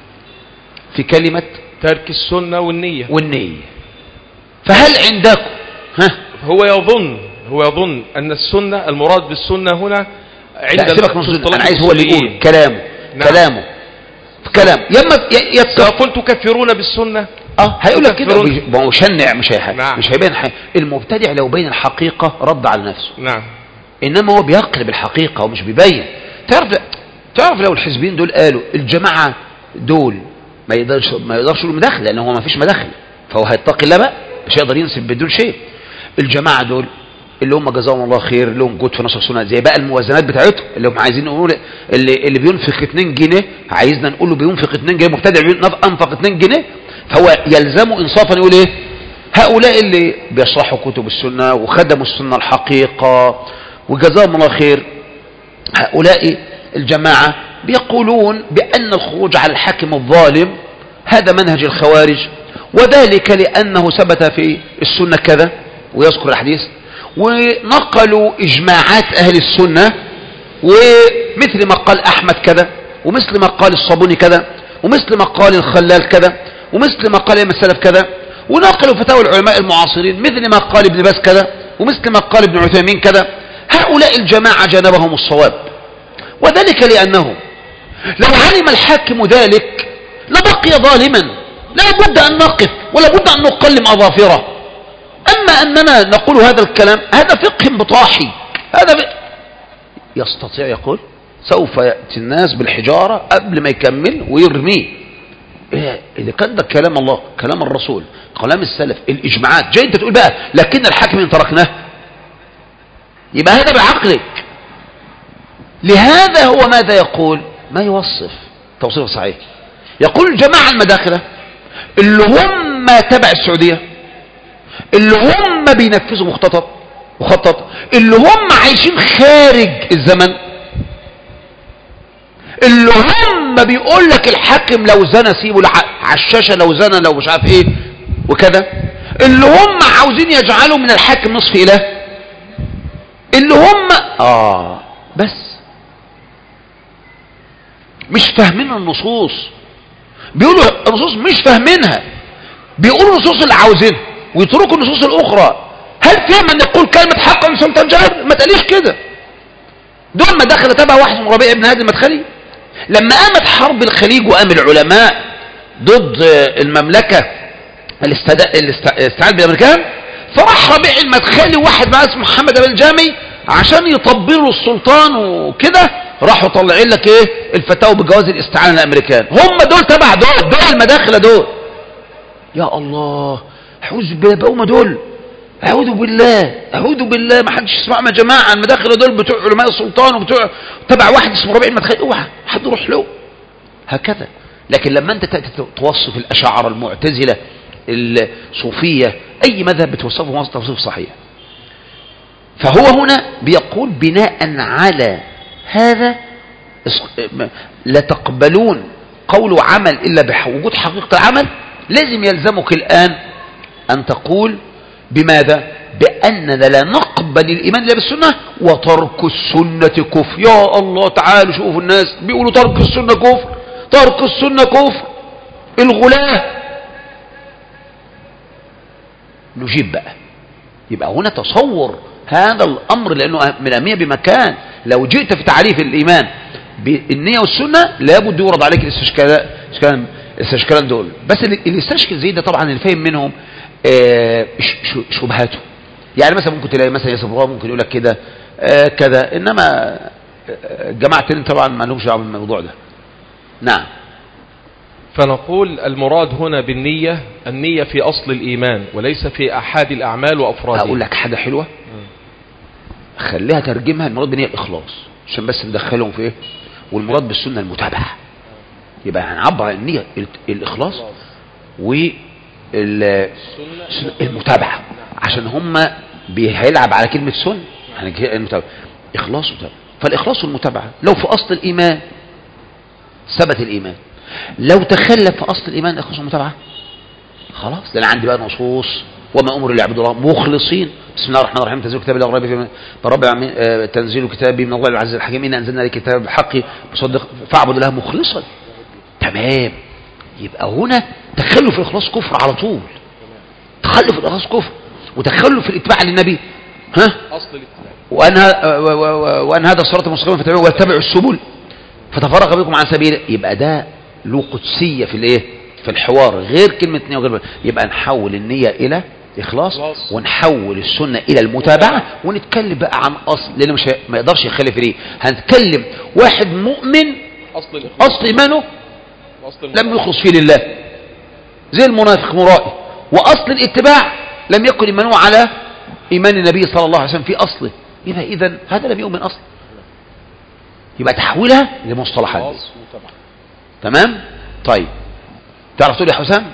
في كلمة ترك السنة والنية والنية فهل عندكم ها هو يظن هو يظن أن السنة المراد بالسنة هنا عند لا سيبك من في الظن. اصطلاح أنا عايز هو اللي يقول الأصوليين. كلامه نعم. كلامه كلام يما ي- يتفق سيقول تكفرون بالسنة اه هيقول لك كده تكفرون. مش- ما هو شنع مش هي نعم. مش هيبين حاجة. المبتدع لو بين الحقيقة رد على نفسه نعم انما هو بيقلب الحقيقة ومش بيبين تعرف تعرف لو الحزبين دول قالوا الجماعة دول ما يقدرش ما يقدرش يقول مداخله لان هو ما فيش مداخله فهو هيتقي الله بقى مش هيقدر ينسب بدون شيء الجماعة دول اللي هم جزاهم الله خير لهم جود في نشر السنة زي بقى الموازنات بتاعتهم اللي هم عايزين نقول اللي اللي بينفق 2 جنيه عايزنا نقول له بينفق 2 جنيه مبتدع بينفق- انفق 2 جنيه فهو يلزمه انصافا يقول ايه هؤلاء اللي بيشرحوا كتب السنة وخدموا السنة الحقيقة وجزاهم الله خير هؤلاء الجماعة بيقولون بأن الخروج على الحاكم الظالم هذا منهج الخوارج وذلك لأنه ثبت في السنة كذا ويذكر الحديث ونقلوا إجماعات أهل السنة ومثل ما قال أحمد كذا ومثل ما قال الصابوني كذا ومثل ما قال الخلال كذا ومثل ما قال إمام السلف كذا ونقلوا فتاوى العلماء المعاصرين مثل ما قال ابن باز كذا ومثل ما قال ابن عثيمين كذا هؤلاء الجماعة جانبهم الصواب وذلك لأنه لو علم الحاكم ذلك لبقي ظالما لا بد أن نقف ولا بد أن نقلم أظافره أما أننا نقول هذا الكلام هذا فقه بطاحي هذا ف... يستطيع يقول سوف يأتي الناس بالحجارة قبل ما يكمل ويرميه إيه إذا كان ده كلام الله كلام الرسول كلام السلف الإجماعات جاي أنت تقول بقى لكن الحاكم إن تركناه يبقى هذا بعقلك لهذا هو ماذا يقول ما يوصف توصيف صحيح يقول الجماعة المداخلة اللي هم تبع السعودية اللي هم بينفذوا مخططات مخطط اللي هم عايشين خارج الزمن اللي هم بيقول لك الحاكم لو زنى سيبه الع- على الشاشة لو زنى لو مش عارف ايه وكذا اللي هم عاوزين يجعلوا من الحاكم نصف اله اللي هم اه بس مش فاهمين النصوص بيقولوا النصوص مش فاهمينها بيقولوا النصوص اللي عاوزينها ويتركوا النصوص الاخرى هل فهم ان يقول كلمة حق عن سلطان جابر ما تقاليش كده دول ما دخل تبع واحد اسمه ربيع بن هادي المدخلي لما قامت حرب الخليج وقام العلماء ضد المملكة الاستد- الاست- الاستعاد بالامريكان فراح ربيع المدخلي وواحد بقى اسمه محمد ابن الجامي عشان يطبلوا السلطان وكده راحوا طالعين لك ايه الفتاوى بجواز الاستعانه الامريكان هم دول تبع دول دول المداخله دول يا الله اعوذ بالله بقى هم دول اعوذ بالله اعوذ بالله ما حدش يسمعنا يا جماعه المداخله دول بتوع علماء السلطان وبتوع تبع واحد اسمه ربيع المدخلي اوعى حد يروح له هكذا لكن لما انت تاتي توصف الاشاعره المعتزله الصوفيه اي مذهب بتوصفه توصيف صحيح فهو هنا بيقول بناء على هذا اس- م- لا تقبلون قول عمل إلا بوجود حقيقة العمل لازم يلزمك الآن أن تقول بماذا بأننا لا نقبل الإيمان إلا بالسنة وترك السنة كفر يا الله تعالوا شوفوا الناس بيقولوا ترك السنة كفر ترك السنة كفر الغلاة نجيب بقى يبقى هنا تصور هذا الأمر لأنه من أهمية بمكان لو جئت في تعريف الإيمان بالنية والسنة لابد يورد عليك الاستشكالات الاستشكال- الاستشكالات دول بس اللي اللي يستشكل زي ده طبعا اللي فاهم منهم آه، ش- ش- شبهاته يعني مثلا ممكن تلاقي مثلا ياسر الله ممكن يقول لك كده آه، كذا انما آه، جماعة التانيين طبعا ما لهمش دعوه بالموضوع ده نعم فنقول المراد هنا بالنية النية في أصل الإيمان وليس في أحد الأعمال وأفرادها اقول لك حاجه حلوه خليها ترجمها المراد بالنية الاخلاص عشان بس ندخلهم في ايه والمراد بالسنه المتابعه يبقى هنعبر عن النيه ال- الاخلاص والمتابعه عشان هم هيلعب على كلمه سنه يعني ك- المتابعه اخلاص ومتابعه فالاخلاص والمتابعه لو في اصل الايمان ثبت الايمان لو تخلف في اصل الايمان الاخلاص والمتابعه خلاص ده انا عندي بقى نصوص وما امر الا يعبدوا الله مخلصين بسم الله الرحمن الرحيم تنزيل كتاب الله ريب فيه من رب العالمين آه، تنزيل كتابي من الله العزيز الحكيم ان انزلنا عليك كتاب بالحق مصدق فاعبد الله مخلصا تمام يبقى هنا تخلف الاخلاص كفر على طول تخلف الاخلاص كفر وتخلف الاتباع للنبي ها أصل الاتباع وان ه- و- و- و- وان هذا الصراط المستقيم فاتبعوه واتبعوا السبل فتفرق بكم عن سبيله يبقى ده له قدسيه في الايه في الحوار غير كلمه نيه وغير يبقى نحول النيه الى اخلاص إخلاص. ونحول السنه الى المتابعه ونتكلم بقى عن اصل لان مش هي- ما يقدرش يخالف ليه هنتكلم واحد مؤمن أصل الإخلاص اصل ايمانه وأصل لم يخلص فيه لله زي المنافق مرائي واصل الاتباع لم يكن ايمانه على ايمان النبي صلى الله عليه وسلم في اصله يبقى اذا هذا لم يؤمن اصلا يبقى تحويلها لمصطلحات دي. الإخلاص وطبعا تمام طيب تعرف تقول يا حسام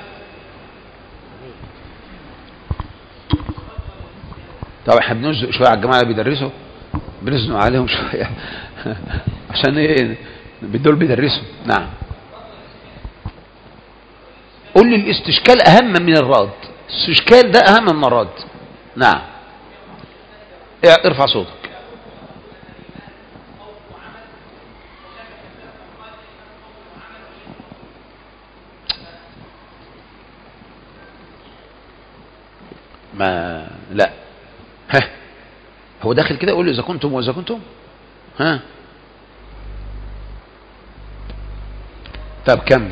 طب احنا بنزق شويه على الجماعه اللي بيدرسوا بنزنق عليهم شويه عشان ايه دول بيدرسوا نعم قول لي الاستشكال اهم من الرد الاستشكال ده اهم من الرد نعم اه، ارفع صوتك ما لا ها هو داخل كده يقول له اذا كنتم واذا كنتم ها طب كم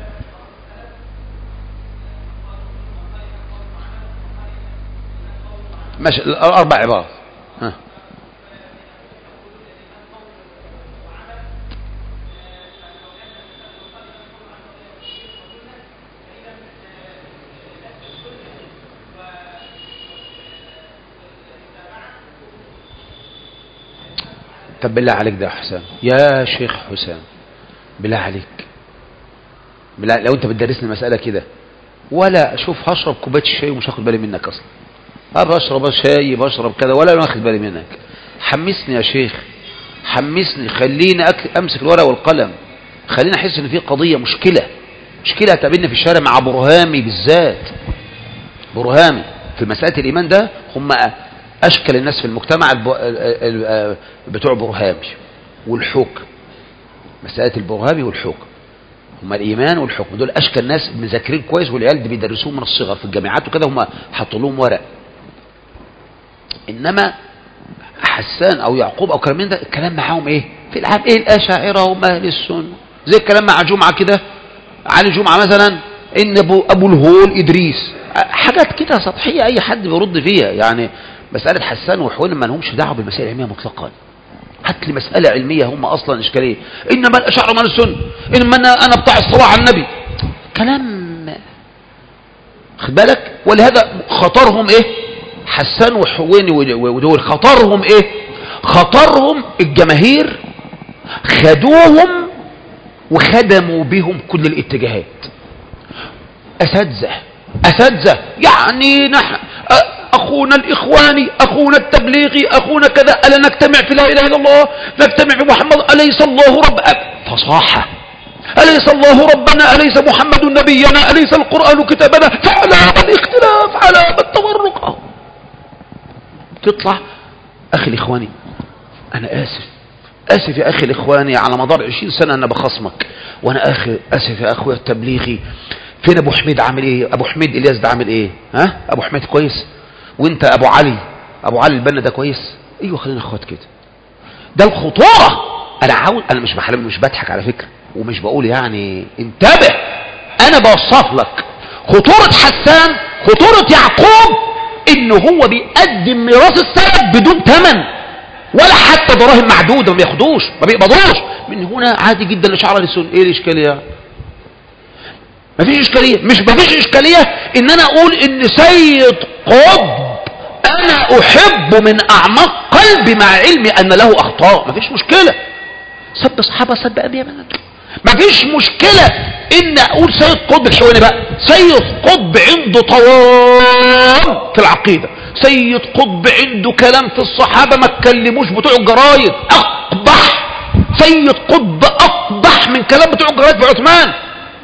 ماشي الاربع عبارات ها طب بالله عليك ده يا حسام يا شيخ حسام بالله عليك بالله لو انت بتدرسني المسألة كده ولا شوف هشرب كوبايه الشاي ومش هاخد بالي منك اصلا اه بشرب شاي بشرب كذا ولا انا واخد بالي منك حمسني يا شيخ حمسني خليني أك... امسك الورقه والقلم خليني احس ان في قضيه مشكله مشكله هتقابلني في الشارع مع برهامي بالذات برهامي في مساله الايمان ده هم اشكل الناس في المجتمع الب... ال- ال- بتوع برهامي والحكم مساله البرهامي والحكم هم الايمان والحكم دول اشكل ناس مذاكرين كويس والعيال دي بيدرسوهم من الصغر في الجامعات وكده هم حطوا لهم ورق انما حسان او يعقوب او كلام من ده الكلام معاهم ايه في العام ايه الاشاعره هم اهل السنه زي الكلام مع جمعه كده علي جمعه مثلا ان ابو ابو الهول ادريس حاجات كده سطحيه اي حد بيرد فيها يعني مساله حسان وحوين ما لهمش دعوه بالمسائل العلميه مطلقا هات لي مسألة علمية هم أصلا إشكالية إنما الأشعر من السنة إنما أنا, أنا بتاع الصلاة على النبي كلام خد بالك ولهذا خطرهم إيه حسان وحويني ودول خطرهم إيه خطرهم الجماهير خدوهم وخدموا بهم كل الاتجاهات أساتذة أساتذة يعني نحن أخونا الإخواني أخونا التبليغي أخونا كذا ألا نجتمع في لا إله إلا الله نجتمع في محمد أليس الله رب فصاحة أليس الله ربنا أليس محمد نبينا أليس القرآن كتابنا فعلى الاختلاف على التورق تطلع أخي الإخواني أنا آسف آسف يا أخي الإخواني على مدار عشرين سنة أنا بخصمك وأنا أخي آسف يا أخويا التبليغي فين أبو حميد عامل إيه أبو حميد إلياس ده عامل إيه ها أبو حميد كويس وانت ابو علي ابو علي البنا ده كويس ايوه خلينا اخوات كده ده الخطوره انا عاوز انا مش بحلم مش بضحك على فكره ومش بقول يعني انتبه انا بوصف لك خطوره حسان خطوره يعقوب ان هو بيقدم ميراث السلف بدون ثمن ولا حتى دراهم معدوده ما بياخدوش ما بيقبضوش من هنا عادي جدا الاشعار للسنه ايه الاشكاليه مفيش اشكاليه مش مفيش اشكاليه ان انا اقول ان سيد قطب انا احب من اعماق قلبي مع علمي ان له اخطاء مفيش مشكله سب اصحابه سب ابي بنات مفيش مشكله ان اقول سيد قطب الحواني بقى سيد قطب عنده طوال في العقيده سيد قطب عنده كلام في الصحابه ما اتكلموش بتوع الجرايد اقبح سيد قطب اقبح من كلام بتوع الجرايد في عثمان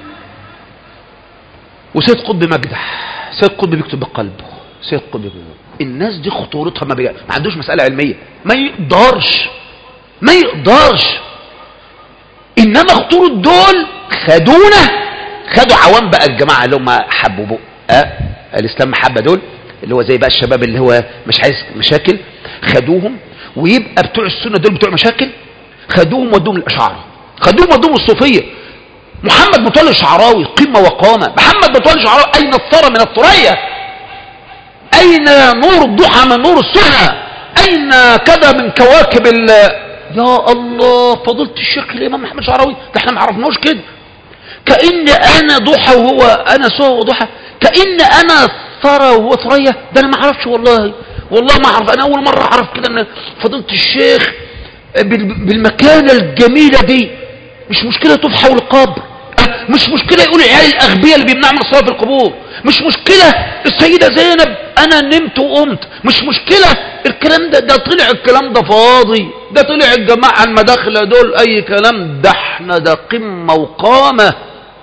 وسيد قطب مجدح سيد قطب بيكتب بقلبه سيد قطب بيكتب الناس دي خطورتها ما, بيجا. ما عندوش مسألة علمية ما يقدرش ما يقدرش إنما خطورة دول خدونا خدوا عوام بقى الجماعة اللي هم حبوا بقى أه؟ الإسلام محبة دول اللي هو زي بقى الشباب اللي هو مش عايز مشاكل خدوهم ويبقى بتوع السنة دول بتوع مشاكل خدوهم ودوهم الأشعار خدوهم ودوهم الصوفية محمد مطلع الشعراوي قمة وقامة محمد مطلع الشعراوي أين الثرى من الثريا أين نور الضحى من نور السنة أين كذا من كواكب ال يا الله فضلت الشيخ الإمام محمد الشعراوي ده احنا ما عرفناش كده كأن أنا ضحى وهو أنا سوى وضحى كأن أنا ثرى وهو ثريا ده أنا ما أعرفش والله والله ما أعرف أنا أول مرة أعرف كده أن فضلت الشيخ بالمكانة الجميلة دي مش مشكلة تطوف حول القبر مش مشكلة يقول العيال الأغبياء اللي بيمنعوا من الصلاة في القبور مش مشكلة السيدة زينب أنا نمت وقمت مش مشكلة الكلام ده ده طلع الكلام ده فاضي ده طلع الجماعة المداخلة دول أي كلام ده احنا ده قمة وقامة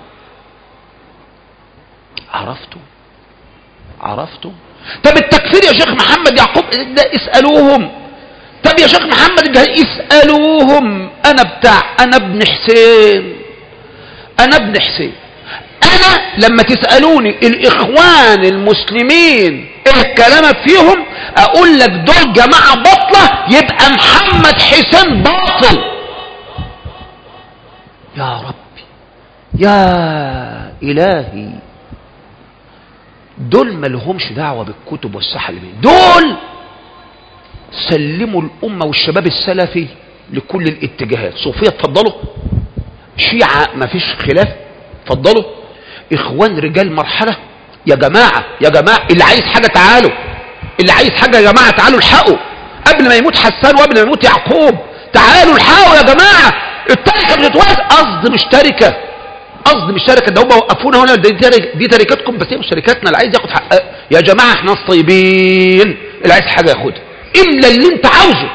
عرفتوا عرفتوا طب التكفير يا شيخ محمد يعقوب ده اسألوهم طب يا شيخ محمد اسألوهم أنا بتاع أنا ابن حسين أنا ابن حسين أنا لما تسألوني الإخوان المسلمين إيه كلامك فيهم أقول لك دول جماعة بطلة يبقى محمد حسين باطل يا ربي يا إلهي دول ما لهمش دعوة بالكتب والصحة اللي دول سلموا الأمة والشباب السلفي لكل الاتجاهات صوفية تفضلوا شيعة ما فيش خلاف اتفضلوا اخوان رجال مرحلة يا جماعة يا جماعة اللي عايز حاجة تعالوا اللي عايز حاجة يا جماعة تعالوا الحقوا قبل ما يموت حسان وقبل ما يموت يعقوب تعالوا الحقوا يا جماعة التركة بتتوزع قصد مشتركة قصد مشتركة ده هم وقفونا هنا دي, ترك- دي تركتكم بس هي مش تركتنا اللي عايز ياخد حق يا جماعة احنا ناس طيبين اللي عايز حاجة ياخدها إلا اللي انت عاوزه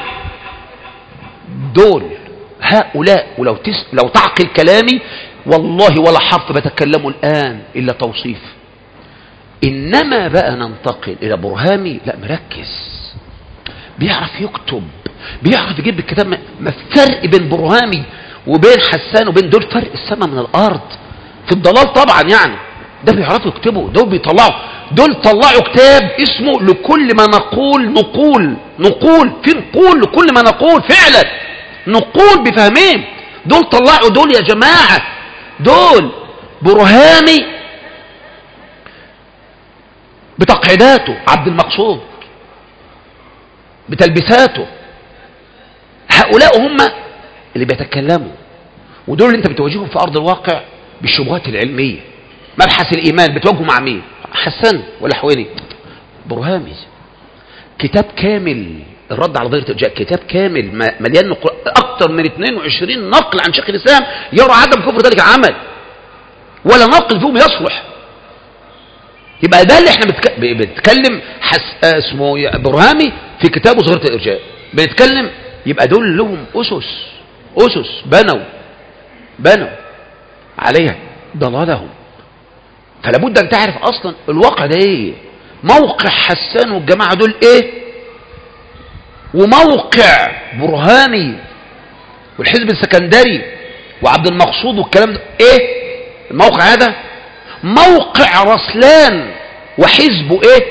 دول هؤلاء ولو تس لو تعقل كلامي والله ولا حرف بتكلمه الآن إلا توصيف إنما بقى ننتقل إلى برهامي لا مركز بيعرف يكتب بيعرف يجيب الكتاب ما ما فرق بين برهامي وبين حسان وبين دول فرق السماء من الأرض في الضلال طبعا يعني ده بيعرفوا يكتبوا دول بيطلعوا دول طلعوا كتاب اسمه لكل ما نقول نقول نقول في نقول لكل ما نقول فعلا نقول بفهمين دول طلعوا دول يا جماعة دول برهامي بتقعيداته عبد المقصود بتلبساته هؤلاء هم اللي بيتكلموا ودول اللي انت بتواجههم في ارض الواقع بالشبهات العلميه مبحث الايمان بتواجهه مع مين حسن ولا حويني برهامي كتاب كامل الرد على ظاهره الارجاء كتاب كامل م- مليان نقل اكثر من 22 نقل عن شيخ الاسلام يرى عدم كفر ذلك العمل ولا نقل فيهم يصلح يبقى ده اللي احنا بتك... ب- بنتكلم حس... آه، اسمه ي- برهامي في كتابه ظاهره الارجاء بنتكلم يبقى دول لهم اسس اسس بنوا بنوا عليها ضلالهم فلا بد ان تعرف اصلا الواقع ده ايه موقع حسان والجماعه دول ايه وموقع برهاني والحزب السكندري وعبد المقصود والكلام ده ايه الموقع هذا موقع رسلان وحزبه ايه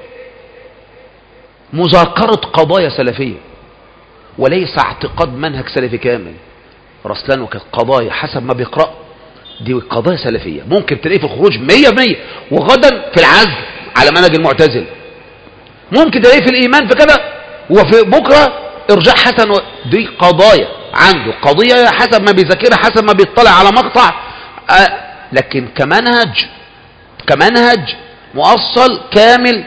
مذاكرة قضايا سلفية وليس اعتقاد منهج سلفي كامل رسلان وكانت قضايا حسب ما بيقرأ دي قضايا سلفية ممكن تلاقيه في الخروج مية مية وغدا في العزل على منهج المعتزل ممكن تلاقيه في الإيمان في كذا وفي بكرة إرجاع حسن و... دي قضايا عنده قضية حسب ما بيذاكرها حسب ما بيطلع على مقطع آه لكن كمنهج كمنهج مؤصل كامل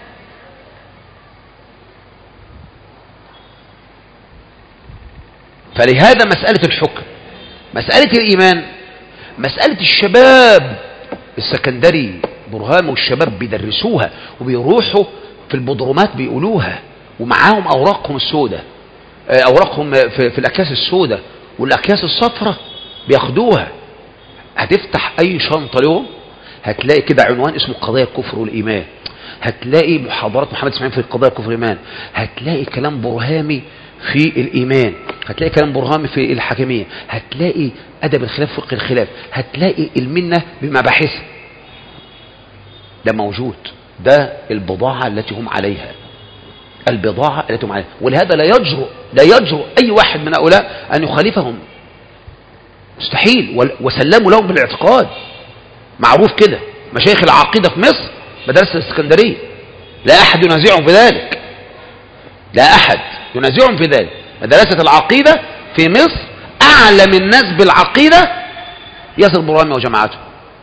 فلهذا مسألة الحكم مسألة الإيمان مسألة الشباب السكندري برهام والشباب بيدرسوها وبيروحوا في البضرومات بيقولوها ومعاهم أوراقهم السوداء آه، أوراقهم في, في الأكياس السوداء والأكياس الصفراء بياخدوها هتفتح أي شنطة لهم هتلاقي كده عنوان اسمه قضايا الكفر والإيمان هتلاقي محاضرات محمد اسماعيل في قضايا الكفر والإيمان هتلاقي كلام برهامي في الإيمان هتلاقي كلام برهامي في الحاكمية هتلاقي أدب الخلاف فقه الخلاف هتلاقي المنة بمباحثها ده موجود ده البضاعة التي هم عليها البضاعة التي هم عليها ولهذا لا يجرؤ لا يجرؤ أي واحد من هؤلاء أن يخالفهم مستحيل وال- وسلموا لهم بالاعتقاد معروف كده مشايخ العقيدة في مصر مدرسة الاسكندرية لا أحد ينازعهم في ذلك لا أحد ينازعهم في ذلك مدرسة العقيدة في مصر أعلم الناس بالعقيدة ياسر برامي وجماعته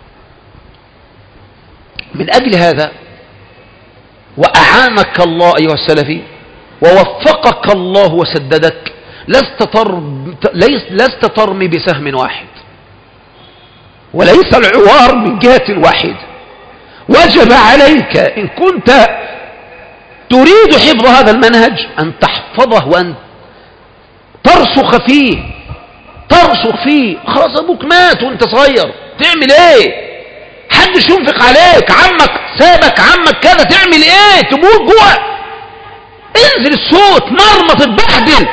من أجل هذا وأعانك الله أيها السلفي ووفقك الله وسددك لست ترم ليس لست ترمي بسهم واحد وليس العوار من جهة واحدة وجب عليك إن كنت تريد حفظ هذا المنهج أن تحفظه وأن ترسخ فيه ترسخ فيه خلاص أبوك مات وأنت صغير تعمل إيه حدش ينفق عليك عمك سابك عمك كذا تعمل إيه تموت جوع انزل الصوت مرمط اتبهدل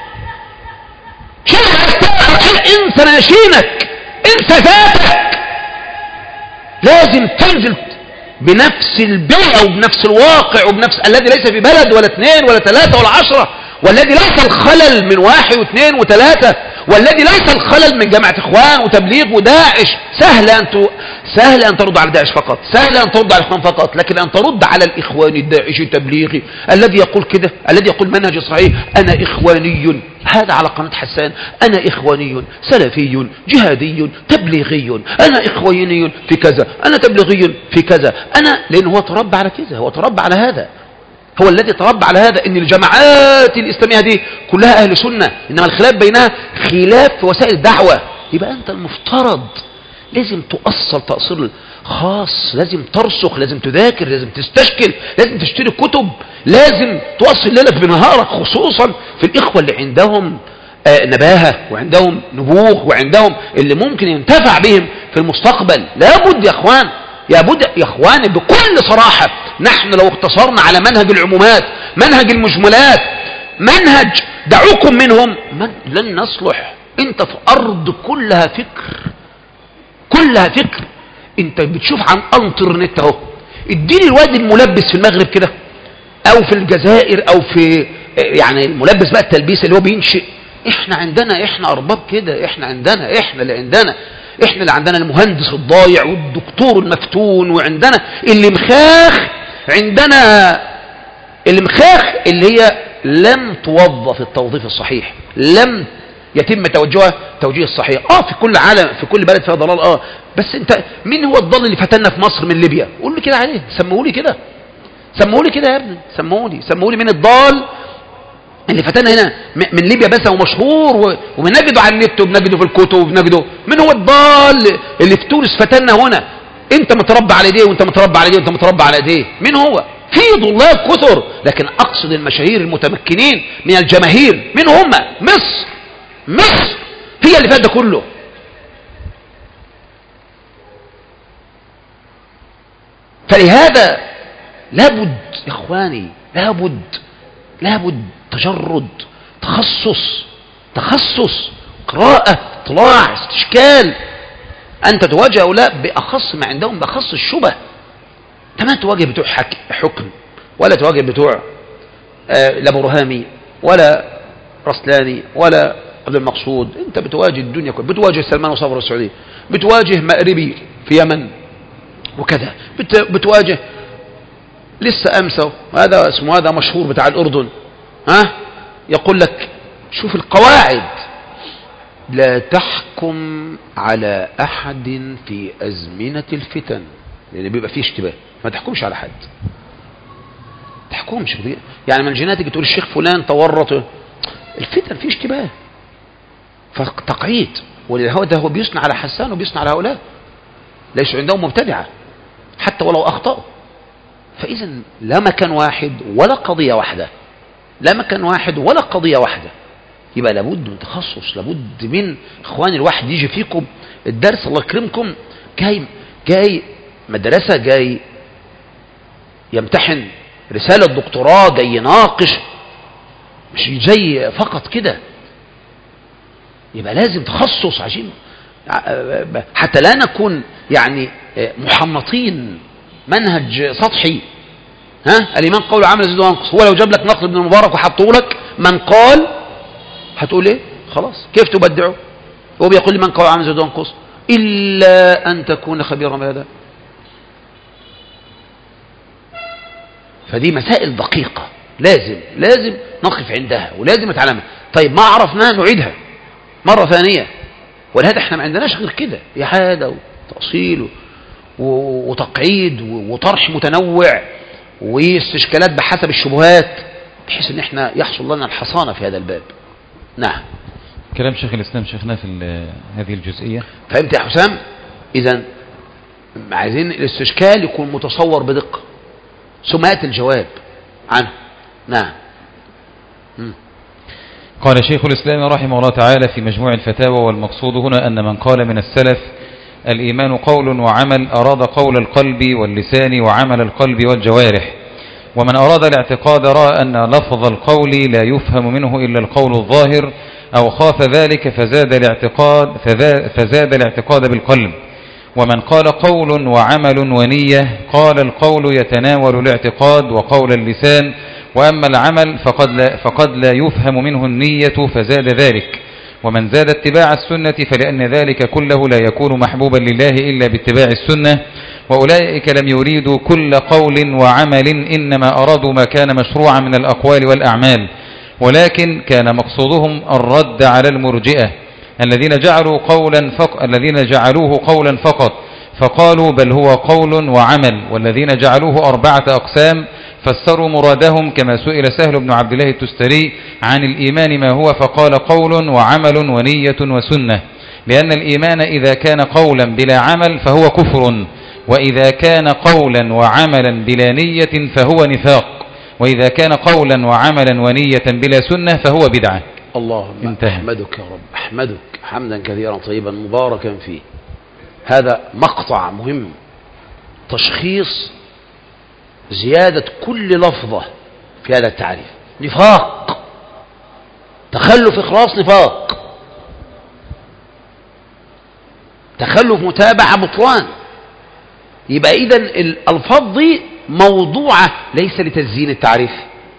شغل انسى ناشينك انسى ذاتك لازم تنزل بنفس البيئة وبنفس الواقع وبنفس الذي ليس في بلد ولا اثنين ولا ثلاثة ولا عشرة والذي ليس الخلل من واحد واثنين وثلاثة والذي ليس الخلل من جماعة اخوان وتبليغ وداعش سهل ان ت... سهل ان ترد على داعش فقط سهل ان ترد على الاخوان فقط لكن ان ترد على الاخوان الداعشي التبليغي الذي يقول كده الذي يقول منهج صحيح انا اخواني هذا على قناة حسان انا اخواني سلفي جهادي تبليغي انا اخواني في كذا انا تبليغي في كذا انا لان هو تربى على كذا هو تربى على هذا هو الذي تربى على هذا ان الجماعات الاسلاميه دي كلها اهل سنه انما الخلاف بينها خلاف في وسائل الدعوه يبقى انت المفترض لازم تؤصل تأصيل خاص لازم ترسخ لازم تذاكر لازم تستشكل لازم تشتري كتب لازم تؤصل ليلك بنهارك خصوصا في الإخوة اللي عندهم آه، نباهة وعندهم نبوغ وعندهم اللي ممكن ينتفع بهم في المستقبل لابد يا اخوان لابد يا اخواني بكل صراحة نحن لو اقتصرنا على منهج العمومات منهج المجملات منهج دعوكم منهم من لن نصلح انت في ارض كلها فكر كلها فكر انت بتشوف عن انترنت اهو اديني الواد الملبس في المغرب كده او في الجزائر او في يعني الملبس بقى التلبيس اللي هو بينشئ احنا عندنا احنا ارباب كده احنا عندنا احنا اللي عندنا احنا اللي عندنا المهندس الضايع والدكتور المفتون وعندنا اللي مخاخ عندنا اللي مخاخ اللي هي لم توظف التوظيف الصحيح لم يتم توجهها توجيه الصحيح اه في كل عالم في كل بلد فيها ضلال اه بس انت مين هو الضال اللي فتنا في مصر من ليبيا قول لي كده عليه سموه لي كده سموه لي كده يا ابني سموه لي سموه لي مين الضال اللي فتنا هنا م- من ليبيا بس هو مشهور و- وبنجده على النت وبنجده في الكتب وبنجده مين هو الضال اللي في تونس فتنا هنا انت متربى على ايديه وانت متربى على ايديه وانت متربى على ايديه مين هو في ضلال كثر لكن اقصد المشاهير المتمكنين من الجماهير مين هم مصر مصر هي اللي فات ده كله فلهذا لابد يا اخواني لابد لابد تجرد تخصص تخصص قراءة اطلاع استشكال أنت تواجه هؤلاء بأخص ما عندهم بأخص الشبه أنت ما تواجه بتوع حك- حكم ولا تواجه بتوع آه، لا برهامي ولا رسلاني ولا عبد المقصود أنت بتواجه الدنيا كلها بتواجه سلمان وصفر السعودية بتواجه مأربي في يمن وكذا بت- بتواجه لسه أمسه هذا اسمه هذا مشهور بتاع الأردن ها يقول لك شوف القواعد لا تحكم على أحد في أزمنة الفتن لأن بيبقى فيه اشتباه ما تحكمش على حد تحكمش يعني من جناتك تقول الشيخ فلان تورط الفتن فيه اشتباه فتقعيد ولهذا هو بيثنى على حسان وبيثنى على هؤلاء ليسوا عندهم مبتدعة حتى ولو أخطأوا فإذا لا مكان واحد ولا قضية واحدة لا مكان واحد ولا قضية واحدة يبقى لابد من تخصص لابد من اخواني الواحد يجي فيكم الدرس الله يكرمكم جاي جاي مدرسة جاي يمتحن رسالة دكتوراه جاي يناقش مش جاي فقط كده يبقى لازم تخصص عشان حتى لا نكون يعني محنطين منهج سطحي ها الإيمان قول عمل يزيد وينقص هو لو جاب لك نقل ابن المبارك وحطه لك من قال هتقول ايه خلاص كيف تبدعه هو بيقول لي من قول عمل يزيد وينقص إلا أن تكون خبيرا بهذا فدي مسائل دقيقة لازم لازم نقف عندها ولازم نتعلمها طيب ما عرفناها نعيدها مرة ثانية ولهذا احنا ما عندناش غير كده إعادة وتأصيل وتقعيد وطرح متنوع واستشكالات بحسب الشبهات بحيث ان احنا يحصل لنا الحصانة في هذا الباب نعم كلام شيخ الإسلام شيخنا في هذه الجزئية فهمت يا حسام اذا عايزين الاستشكال يكون متصور بدقة ثم يأتي الجواب عنه نعم م. قال شيخ الإسلام رحمه الله تعالى في مجموع الفتاوى والمقصود هنا أن من قال من السلف الإيمان قول وعمل أراد قول القلب واللسان وعمل القلب والجوارح ومن أراد الاعتقاد رأى أن لفظ القول لا يفهم منه إلا القول الظاهر أو خاف ذلك فزاد الاعتقاد, فزاد الاعتقاد بالقلب ومن قال قول وعمل ونية قال القول يتناول الاعتقاد وقول اللسان وأما العمل فقد لا, فقد لا يفهم منه النية فزاد ذلك ومن زاد اتباع السنة فلأن ذلك كله لا يكون محبوبا لله إلا باتباع السنة وأولئك لم يريدوا كل قول وعمل إنما أرادوا ما كان مشروعا من الأقوال والأعمال ولكن كان مقصودهم الرد على المرجئة الذين جعلوا قولا فق... الذين جعلوه قولا فقط فقالوا بل هو قول وعمل والذين جعلوه أربعة أقسام فسروا مرادهم كما سئل سهل بن عبد الله التستري عن الإيمان ما هو فقال قول وعمل ونية وسنة لأن الإيمان إذا كان قولا بلا عمل فهو كفر وإذا كان قولا وعملا بلا نية فهو نفاق وإذا كان قولا وعملا ونية بلا سنة فهو بدعة اللهم انتهى. أحمدك يا رب أحمدك حمدا كثيرا طيبا مباركا فيه هذا مقطع مهم تشخيص زيادة كل لفظة في هذا التعريف نفاق تخلف إخلاص نفاق تخلف متابعة بطلان يبقى إذا الألفاظ دي موضوعة ليس لتزيين التعريف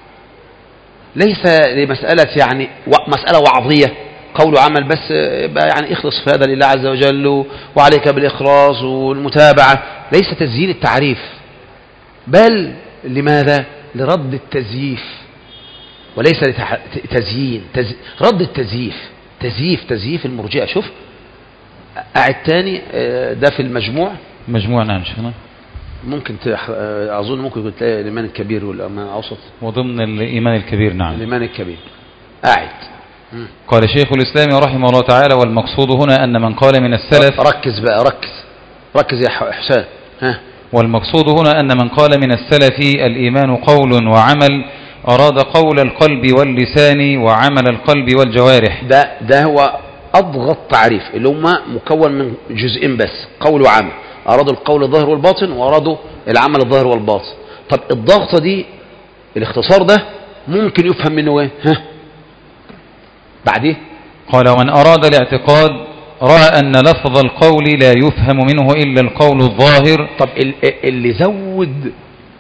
ليس لمسألة يعني و- مسألة وعظية قول وعمل بس يبقى يعني اخلص في هذا لله عز وجل وعليك بالإخلاص والمتابعة ليس تزيين التعريف بل لماذا لرد التزييف وليس لتزيين تز... رد التزييف تزييف تزييف المرجئة شوف قاعد تاني آه، ده في المجموع مجموعة نعم شيخنا ممكن تح... آه، أظن ممكن تلاقي الإيمان الكبير والإيمان الأوسط وضمن الإيمان الكبير نعم الإيمان الكبير قاعد مم. قال شيخ الإسلام رحمه الله تعالى والمقصود هنا أن من قال من السلف ركز بقى ركز ركز يا ح- حسين ها والمقصود هنا أن من قال من السلف الإيمان قول وعمل أراد قول القلب واللسان وعمل القلب والجوارح ده ده هو أضغط تعريف اللي هم مكون من جزئين بس قول وعمل أرادوا القول الظاهر والباطن وأرادوا العمل الظاهر والباطن طب الضغطة دي الاختصار ده ممكن يفهم منه ايه ها بعديه قال ومن أراد الاعتقاد رأى أن لفظ القول لا يفهم منه إلا القول الظاهر طب ال- اللي زود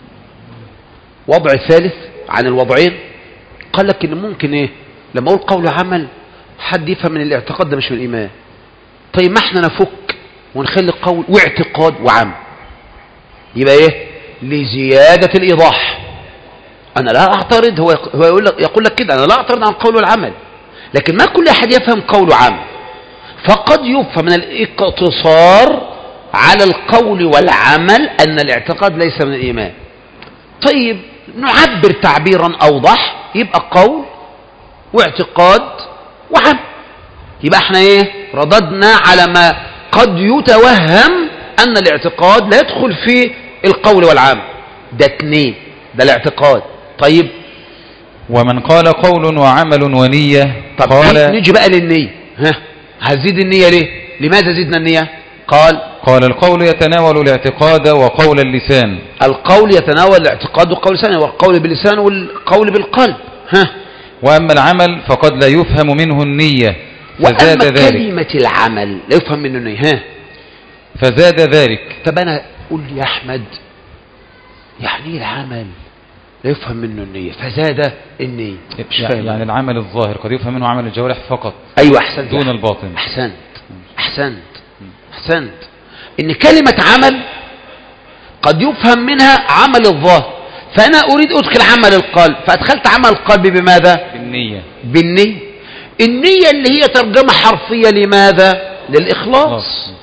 وضع ثالث عن الوضعين قال لك ان ممكن ايه لما اقول قول عمل حد يفهم من الاعتقاد ده مش من الايمان طيب ما احنا نفك ونخلي قول واعتقاد وعمل يبقى ايه لزيادة الايضاح انا لا اعترض هو يق- هو يقول لك يقول لك كده انا لا اعترض عن القول والعمل لكن ما كل احد يفهم قول وعمل فقد يفهم من الاقتصار على القول والعمل ان الاعتقاد ليس من الايمان طيب نعبر تعبيرا اوضح يبقى قول واعتقاد وعمل يبقى احنا ايه رددنا على ما قد يتوهم ان الاعتقاد لا يدخل في القول والعمل ده اتنين ده الاعتقاد طيب ومن قال قول وعمل ونية طب قال نيجي بقى للنية ها هزيد النية ليه لماذا زدنا النية قال قال القول يتناول الاعتقاد وقول اللسان القول يتناول الاعتقاد والقول لسان والقول باللسان والقول بالقلب ها وأما العمل فقد لا يفهم منه النية فزاد وأما ذلك كلمة العمل لا يفهم منه النية ها فزاد ذلك طب أنا قول لي يا أحمد يعني إيه العمل لا يفهم منه النية فزاد النية مش فاهم يعني العمل الظاهر قد يفهم منه عمل الجوارح فقط أيوة أحسنت دون يا الباطن أحسنت أحسنت أحسنت إن كلمة عمل قد يفهم منها عمل الظاهر فأنا أريد أدخل عمل القلب فأدخلت عمل القلب بماذا بالنية بالنية النية اللي هي ترجمة حرفية لماذا للإخلاص خلاص.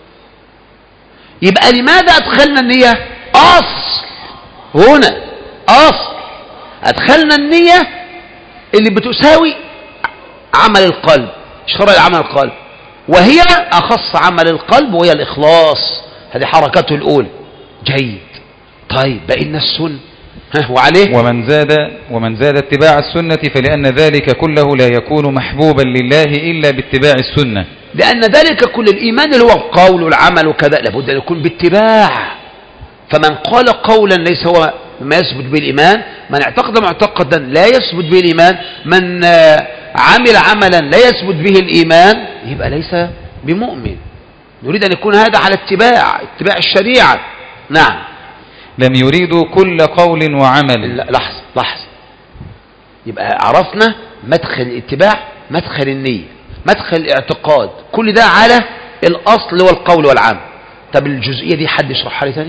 يبقى لماذا أدخلنا النية أصل هنا أصل أدخلنا النية اللي بتساوي عمل القلب شرع عمل القلب وهي أخص عمل القلب وهي الإخلاص هذه حركته الأولى جيد طيب بقينا السن ها وعليه ومن زاد ومن زاد اتباع السنة فلأن ذلك كله لا يكون محبوبا لله إلا باتباع السنة لأن ذلك كل الإيمان اللي هو القول والعمل وكذا لابد أن يكون باتباع فمن قال قولا ليس هو ما يثبت به الإيمان من اعتقد معتقدا لا يثبت به الإيمان من آه، عمل عملا لا يثبت به الإيمان يبقى ليس بمؤمن نريد أن يكون هذا على اتباع اتباع الشريعة نعم لم يريدوا كل قول وعمل لا لحظة لحظة يبقى عرفنا مدخل الاتباع مدخل النية مدخل الاعتقاد كل ده على الأصل والقول والعمل طب الجزئية دي حد يشرحها لي تاني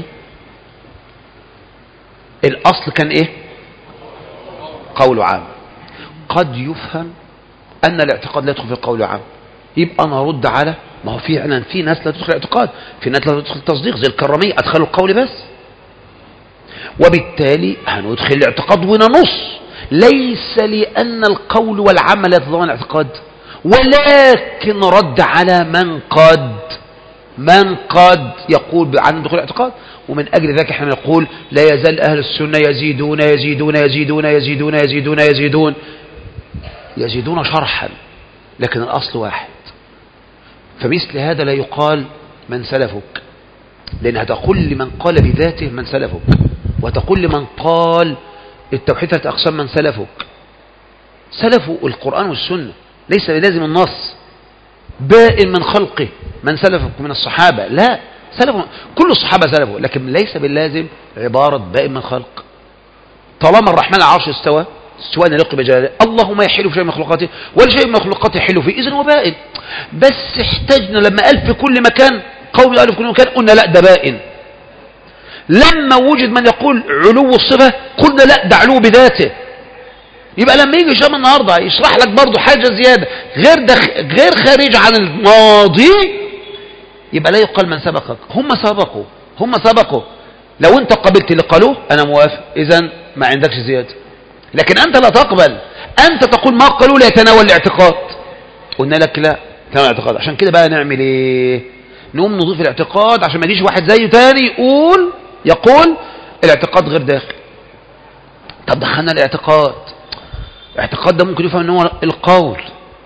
الأصل كان إيه قول وعمل قد يفهم أن الاعتقاد لا يدخل في القول والعمل يبقى نرد على ما هو فعلا في ناس لا تدخل اعتقاد في ناس لا تدخل تصديق زي الكرامية أدخلوا القول بس وبالتالي هندخل الاعتقاد وننص ليس لأن القول والعمل يتضمن الاعتقاد ولكن رد على من قد من قد يقول عن دخول الاعتقاد ومن أجل ذلك احنا نقول لا يزال أهل السنة يزيدون يزيدون يزيدون يزيدون يزيدون يزيدون يزيدون شرحا لكن الأصل واحد فمثل هذا لا يقال من سلفك لأن هتقول لمن قال بذاته من سلفك وتقول لمن قال التوحيد ثلاث أقسام من سلفك سلفوا القرآن والسنة ليس بلازم النص بائن من خلقه من سلفك من الصحابة لا سلفوا كل الصحابة سلفوا لكن ليس باللازم عبارة بائن من خلق طالما الرحمن العرش استوى استواء يليق بجلاله الله ما يحل في شيء من مخلوقاته ولا شيء من مخلوقاته يحل فيه اذا هو بائن بس احتجنا لما قال في كل مكان قوم قالوا في كل مكان قلنا لا ده بائن لما وجد من يقول علو الصفة قلنا لا ده علو بذاته يبقى لما يجي هشام النهارده يشرح لك برضه حاجة زيادة غير دخ... غير خارج عن الماضي يبقى لا يقال من سبقك هم سبقوا هم سبقوا لو انت قبلت اللي قالوه انا موافق اذا ما عندكش زيادة لكن انت لا تقبل انت تقول ما قالوا لا يتناول الاعتقاد قلنا لك لا تناول الاعتقاد عشان كده بقى نعمل ايه نقوم نضيف الاعتقاد عشان ما يجيش واحد زيه تاني يقول يقول الاعتقاد غير داخل طب دخلنا الاعتقاد الاعتقاد ده ممكن يفهم ان هو القول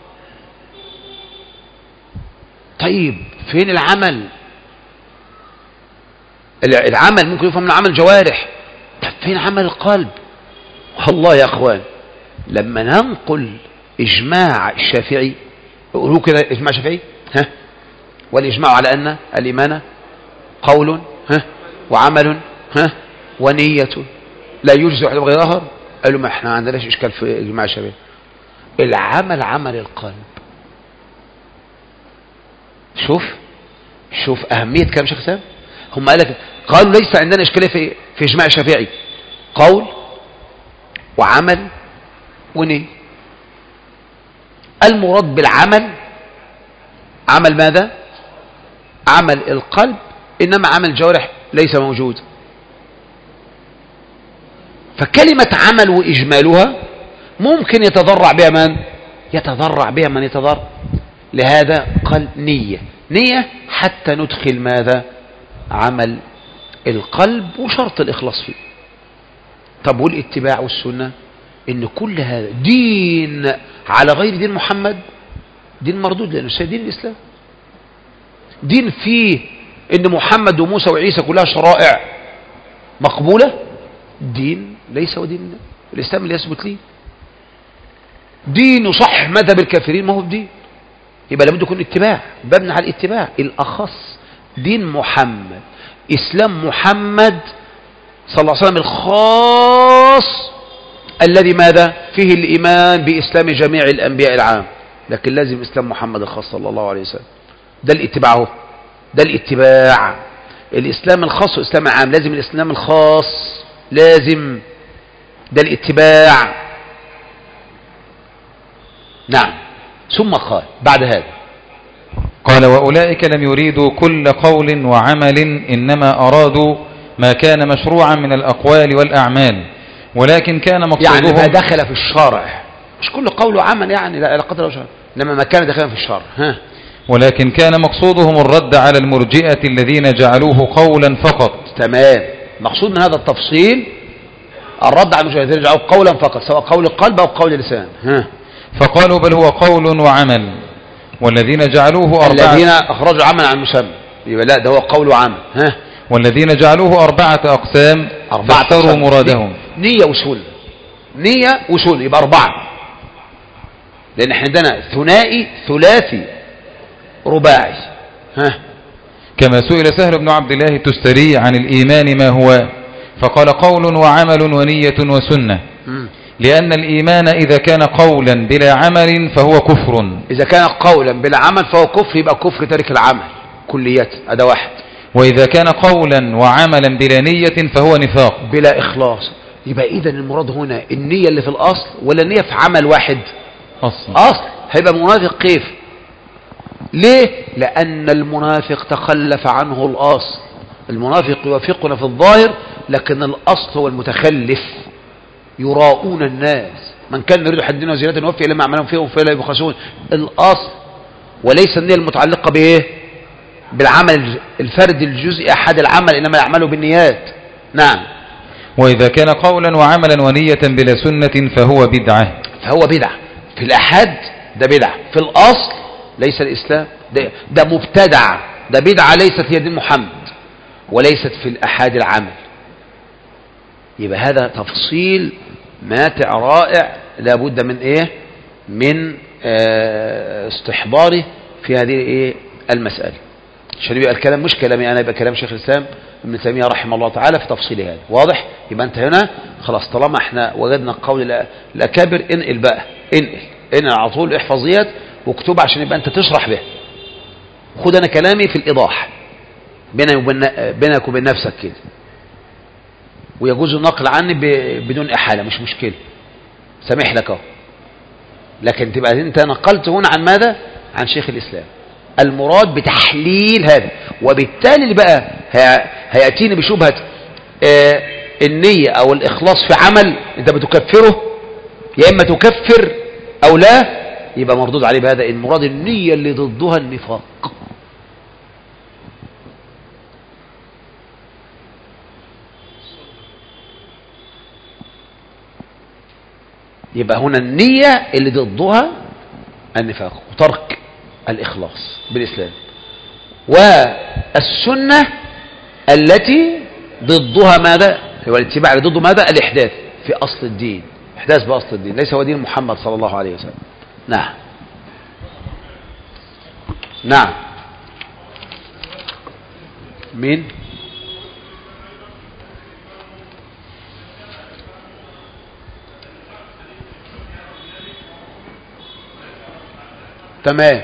طيب فين العمل العمل ممكن يفهم من عمل جوارح طب فين عمل القلب والله يا اخوان لما ننقل اجماع الشافعي يقولوا كده اجماع الشافعي ها والاجماع على ان الايمان قول ها وعمل ها ونية لا يجزي واحد بغير آخر قالوا ما احنا ما عندناش اشكال في اجماع الشباب العمل عمل القلب شوف شوف اهمية كلام شيخ سام هم قال لك قالوا ليس عندنا اشكاليه في في اجماع الشافعي قول وعمل ونية المراد بالعمل عمل ماذا عمل القلب انما عمل الجوارح ليس موجود فكلمة عمل وإجمالها ممكن يتضرع بها من يتضرع بها من يتضرع لهذا قال نية نية حتى ندخل ماذا عمل القلب وشرط الإخلاص فيه طب والاتباع والسنة ان كل هذا دين على غير دين محمد دين مردود لأنه دين الإسلام دين فيه ان محمد وموسى وعيسى كلها شرائع مقبولة دين ليس هو دين الإسلام اللي يثبت ليه دين يصحح مذهب الكافرين ما هو بدين يبقى لابد يكون اتباع مبني على الاتباع الأخص دين محمد إسلام محمد صلى الله عليه وسلم الخاص الذي ماذا فيه الإيمان بإسلام جميع الأنبياء العام لكن لازم إسلام محمد الخاص صلى الله عليه وسلم ده الاتباع هو ده الاتباع الإسلام الخاص والإسلام العام لازم الإسلام الخاص لازم ده الاتباع نعم ثم قال بعد هذا قال وأولئك لم يريدوا كل قول وعمل إنما أرادوا ما كان مشروعا من الأقوال والأعمال ولكن كان يعني مقصودهم ما دخل في الشرع مش كل قول وعمل يعني لا لا قدر ولا شرع لما ما كان داخلا في الشرع ها ولكن كان مقصودهم الرد على المرجئة الذين جعلوه قولا فقط تمام مقصود من هذا التفصيل الرد على المشاهدين يجعلوا قولا فقط سواء قول القلب او قول اللسان ها فقالوا بل هو قول وعمل والذين جعلوه الذين أربعة, اخرجوا عمل عن المسمى يبقى لا ده هو قول وعمل ها والذين جعلوه أربعة أقسام أربعة فاختاروا أقسام. مرادهم نية وسنة نية وسنة يبقى أربعة لأن احنا عندنا ثنائي ثلاثي رباعي ها كما سئل سهل بن عبد الله التستري عن الإيمان ما هو فقال قول وعمل ونية وسنة مم. لأن الإيمان إذا كان قولا بلا عمل فهو كفر إذا كان قولا بلا عمل فهو كفر يبقى كفر تارك العمل كليات هذا واحد وإذا كان قولا وعملا بلا نية فهو نفاق بلا إخلاص يبقى إذا المراد هنا النية اللي في الأصل ولا النية في عمل واحد أصلا أصل هيبقى منافق كيف ليه لأن المنافق تخلف عنه الأصل المنافق يوافقنا في الظاهر لكن الأصل هو المتخلف يراؤون الناس من كان يريد حدنا وزيادة نوفي إلى ما عملهم فيهم فلا يبخسون الأصل وليس النية المتعلقة بإيه بالعمل الفرد الجزئي أحد العمل إنما يعمله بالنيات نعم وإذا كان قولا وعملا ونية بلا سنة فهو بدعة فهو بدعة في الأحد ده بدعة في الأصل ليس الإسلام ده, ده مبتدع ده بدعة ليست هي دين محمد وليست في الأحاد العمل يبقى هذا تفصيل ماتع رائع لابد من ايه من آه، استحضاره في هذه ايه المسألة عشان يبقى الكلام مش كلامي انا يبقى كلام شيخ الاسلام ابن تيميه رحمه الله تعالى في تفصيل هذا واضح يبقى انت هنا خلاص طالما احنا وجدنا قول الأ- الاكابر انقل بقى انقل انقل على طول احفظ ديت واكتب عشان يبقى انت تشرح به خد انا كلامي في الايضاح بيني وبين بينك وبين نفسك كده ويجوز النقل عني ب- بدون احاله مش مشكله سامح لك اهو لكن تبقى انت نقلت هنا عن ماذا عن شيخ الاسلام المراد بتحليل هذا وبالتالي اللي بقى هي- هياتيني بشبهه آه، النيه او الاخلاص في عمل انت بتكفره يا اما تكفر او لا يبقى مردود عليه بهذا المراد النيه اللي ضدها النفاق يبقى هنا النية اللي ضدها النفاق وترك الإخلاص بالإسلام والسنة التي ضدها ماذا هو الاتباع اللي ضده ماذا الإحداث في أصل الدين إحداث بأصل الدين ليس هو دين محمد صلى الله عليه وسلم نعم نعم مين تمام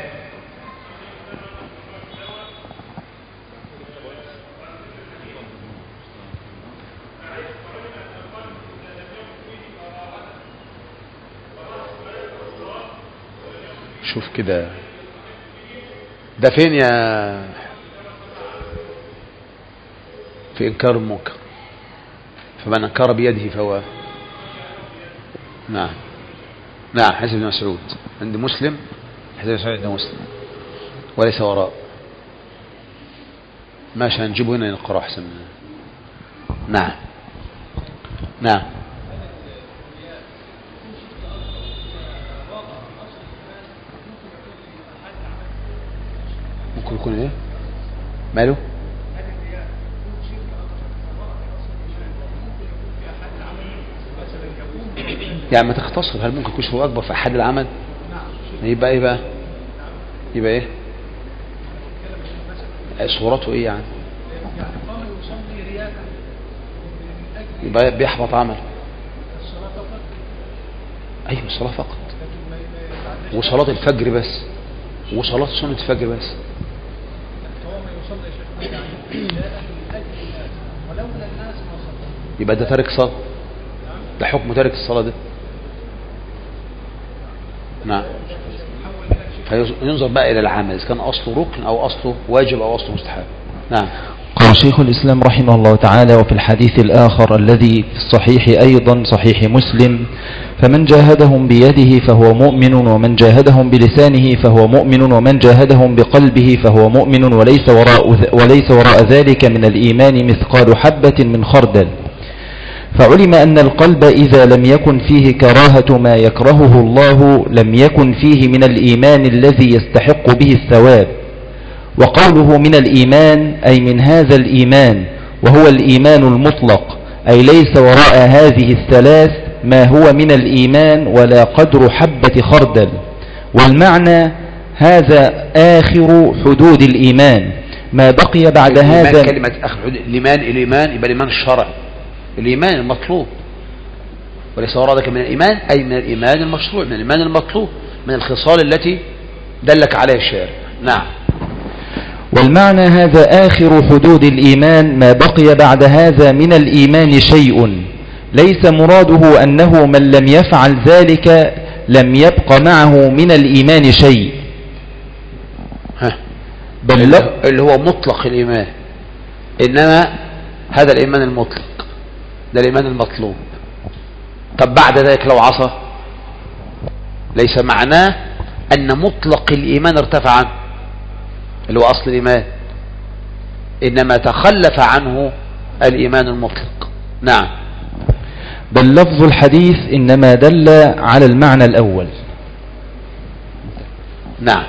شوف كده ده فين يا في إنكار المنكر فمن أنكر بيده فهو نعم نعم حسب بن مسعود عند مسلم حسب بن مسعود عند مسلم وليس وراء ماشي هنجيبه هنا نقرأ أحسن نعم نعم ممكن يكون ايه ماله يعني ما تختصر هل ممكن يكون شيء اكبر في احد العمل يبقى ايه بقى يبقى ايه آه، صورته ايه يعني يبقى بيحبط عمل ايوه الصلاه فقط وصلاه الفجر بس وصلاه سنه الفجر بس يبقى ده تارك صلاة ده حكم تارك الصلاة ده نعم فينظر بقى إلى العمل إذا كان أصله ركن أو أصله واجب أو أصله مستحب نعم قال شيخ الإسلام رحمه الله تعالى وفي الحديث الآخر الذي في الصحيح أيضا صحيح مسلم فمن جاهدهم بيده فهو مؤمن ومن جاهدهم بلسانه فهو مؤمن ومن جاهدهم بقلبه فهو مؤمن وليس وراء, وليس وراء ذلك من الإيمان مثقال حبة من خردل فعلم أن القلب إذا لم يكن فيه كراهة ما يكرهه الله لم يكن فيه من الإيمان الذي يستحق به الثواب وقوله من الإيمان أي من هذا الإيمان وهو الإيمان المطلق أي ليس وراء هذه الثلاث ما هو من الإيمان ولا قدر حبة خردل والمعنى هذا آخر حدود الإيمان ما بقي بعد الإيمان هذا كلمة أخر حدود الإيمان الإيمان يبقى الإيمان الشرعي الإيمان المطلوب وليس وراء ذلك من الإيمان أي من الإيمان المشروع من الإيمان المطلوب من الخصال التي دلك عليها الشارع نعم والمعنى هذا آخر حدود الإيمان ما بقي بعد هذا من الإيمان شيء ليس مراده أنه من لم يفعل ذلك لم يبق معه من الإيمان شيء ها بل اللي لا هو- اللي هو مطلق الإيمان إنما هذا الإيمان المطلق ده الإيمان المطلوب طب بعد ذلك لو عصى ليس معناه أن مطلق الإيمان ارتفع عنه اللي هو أصل الإيمان إنما تخلف عنه الإيمان المطلق نعم بل لفظ الحديث إنما دل على المعنى الأول نعم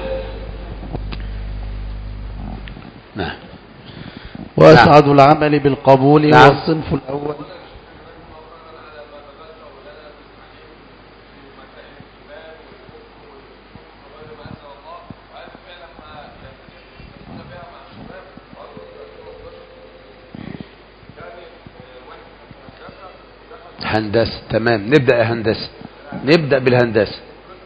نعم وأسعد العمل بالقبول نعم. هو الصنف الأول هندسة تمام نبدأ يا هندسة نبدأ بالهندسة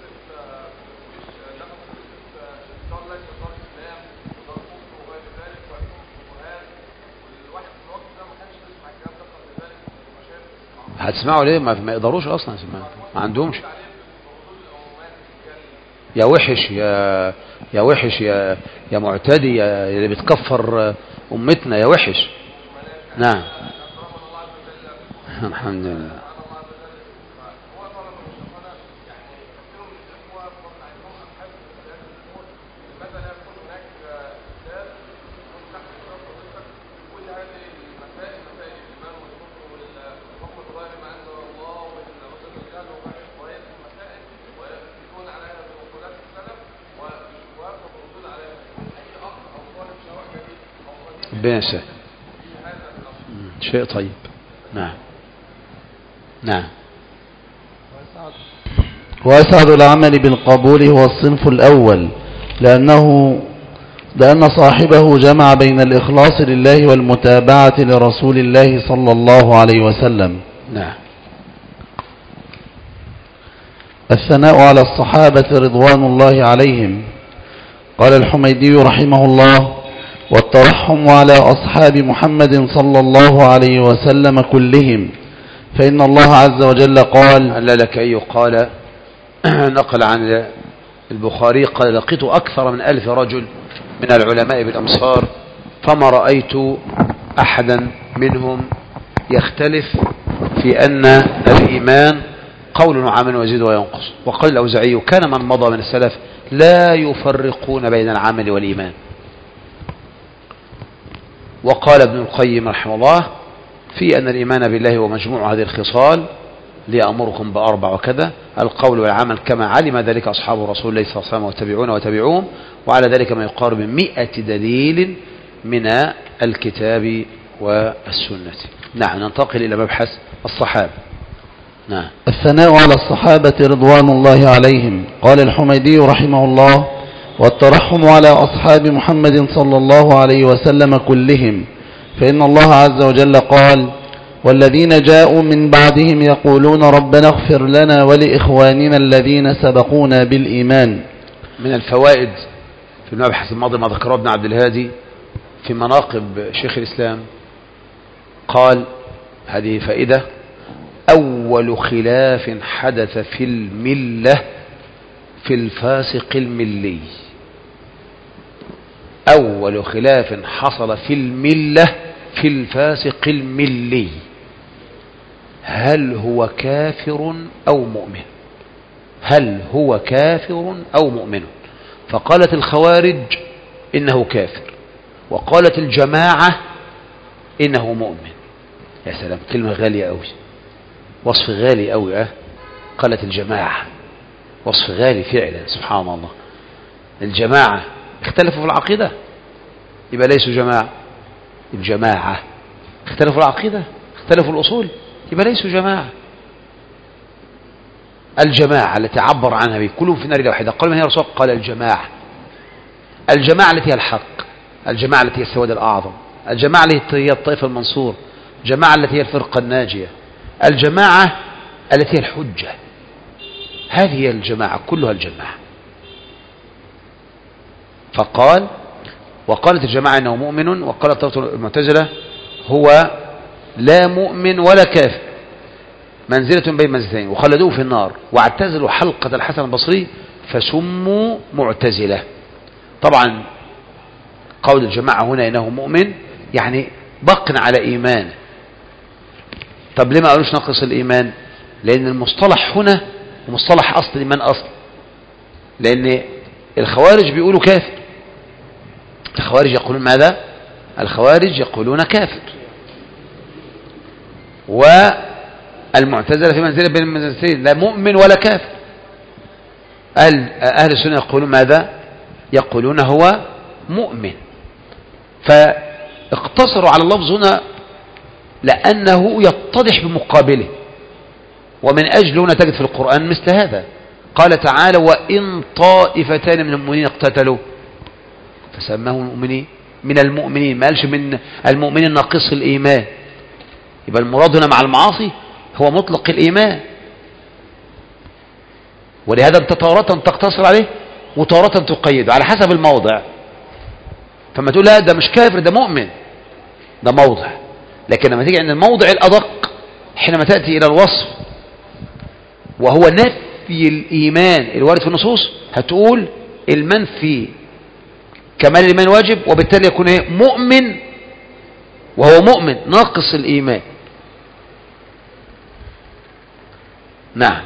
هتسمعوا ليه ما, ما يقدروش اصلا يسمعوا ما عندهمش يا وحش يا يا وحش يا يا معتدي يا اللي بتكفر امتنا يا وحش نعم الحمد لله ربنا يسهل مم، شيء طيب نعم نعم وأسعد العمل بالقبول هو الصنف الأول لأنه لأن صاحبه جمع بين الإخلاص لله والمتابعة لرسول الله صلى الله عليه وسلم نعم الثناء على الصحابة رضوان الله عليهم قال الحميدي رحمه الله والترحم على أصحاب محمد صلى الله عليه وسلم كلهم فإن الله عز وجل قال ألا لك أن يقال نقل عن البخاري قال لقيت أكثر من ألف رجل من العلماء بالأمصار فما رأيت أحدا منهم يختلف في أن الإيمان قول وعمل ويزيد وينقص وقال الأوزعي كان من مضى من السلف لا يفرقون بين العمل والإيمان وقال ابن القيم رحمه الله في أن الإيمان بالله ومجموع هذه الخصال ليأمركم بأربع وكذا القول والعمل كما علم ذلك أصحاب رسول الله صلى الله عليه وسلم وتبعون وتبعوهم وعلى ذلك ما يقارب من مئة دليل من الكتاب والسنة نعم ننتقل إلى مبحث الصحابة نعم الثناء على الصحابة رضوان الله عليهم قال الحميدي رحمه الله والترحم على أصحاب محمد صلى الله عليه وسلم كلهم فإن الله عز وجل قال والذين جاءوا من بعدهم يقولون ربنا اغفر لنا ولإخواننا الذين سبقونا بالإيمان من الفوائد في المبحث الماضي ما ذكره ابن عبد الهادي في مناقب شيخ الإسلام قال هذه فائدة أول خلاف حدث في الملة في الفاسق الملي أول خلاف حصل في الملة في الفاسق الملي هل هو كافر أو مؤمن هل هو كافر أو مؤمن فقالت الخوارج إنه كافر وقالت الجماعة إنه مؤمن يا سلام كلمة غالية أوي وصف غالي أوي أه قالت الجماعة وصف غالي فعلا سبحان الله الجماعة اختلفوا في العقيدة يبقى ليسوا جماعة يبقى جماعة اختلفوا في العقيدة اختلفوا في الأصول يبقى ليسوا جماعة الجماعة التي عبر عنها به كلهم في نار واحدة قال من هي رسول قال الجماعة الجماعة التي هي الحق الجماعة التي هي السواد الأعظم الجماعة التي هي الطائف المنصور الجماعة التي هي الفرقة الناجية الجماعة التي هي الحجة هذه هي الجماعة كلها الجماعة فقال وقالت الجماعة أنه مؤمن وقالت طائفة المعتزلة هو لا مؤمن ولا كافر منزلة بين منزلتين وخلدوه في النار واعتزلوا حلقة الحسن البصري فسموا معتزلة طبعا قول الجماعة هنا إنه مؤمن يعني بق على إيمانه طب ليه ما قالوش ناقص الإيمان لأن المصطلح هنا مصطلح أصل الإيمان أصل لأن الخوارج بيقولوا كافر الخوارج يقولون ماذا الخوارج يقولون كافر والمعتزلة في منزلة بين المنزلتين لا مؤمن ولا كافر أهل, أهل السنة يقولون ماذا يقولون هو مؤمن فاقتصروا على اللفظ هنا لأنه يتضح بمقابله ومن أجل هنا تجد في القرآن مثل هذا قال تعالى وإن طائفتان من المؤمنين اقتتلوا فسماه المؤمنين من المؤمنين ما قالش من المؤمنين ناقص الإيمان يبقى المراد هنا مع المعاصي هو مطلق الإيمان ولهذا انت تارة تقتصر عليه وتارة تقيد على حسب الموضع فما تقول لا ده مش كافر ده مؤمن ده موضع لكن لما تيجي عند الموضع الأدق حينما تأتي إلى الوصف وهو نفي الإيمان الوارد في النصوص هتقول المنفي كمال الإيمان واجب وبالتالي يكون إيه مؤمن وهو مؤمن ناقص الإيمان نعم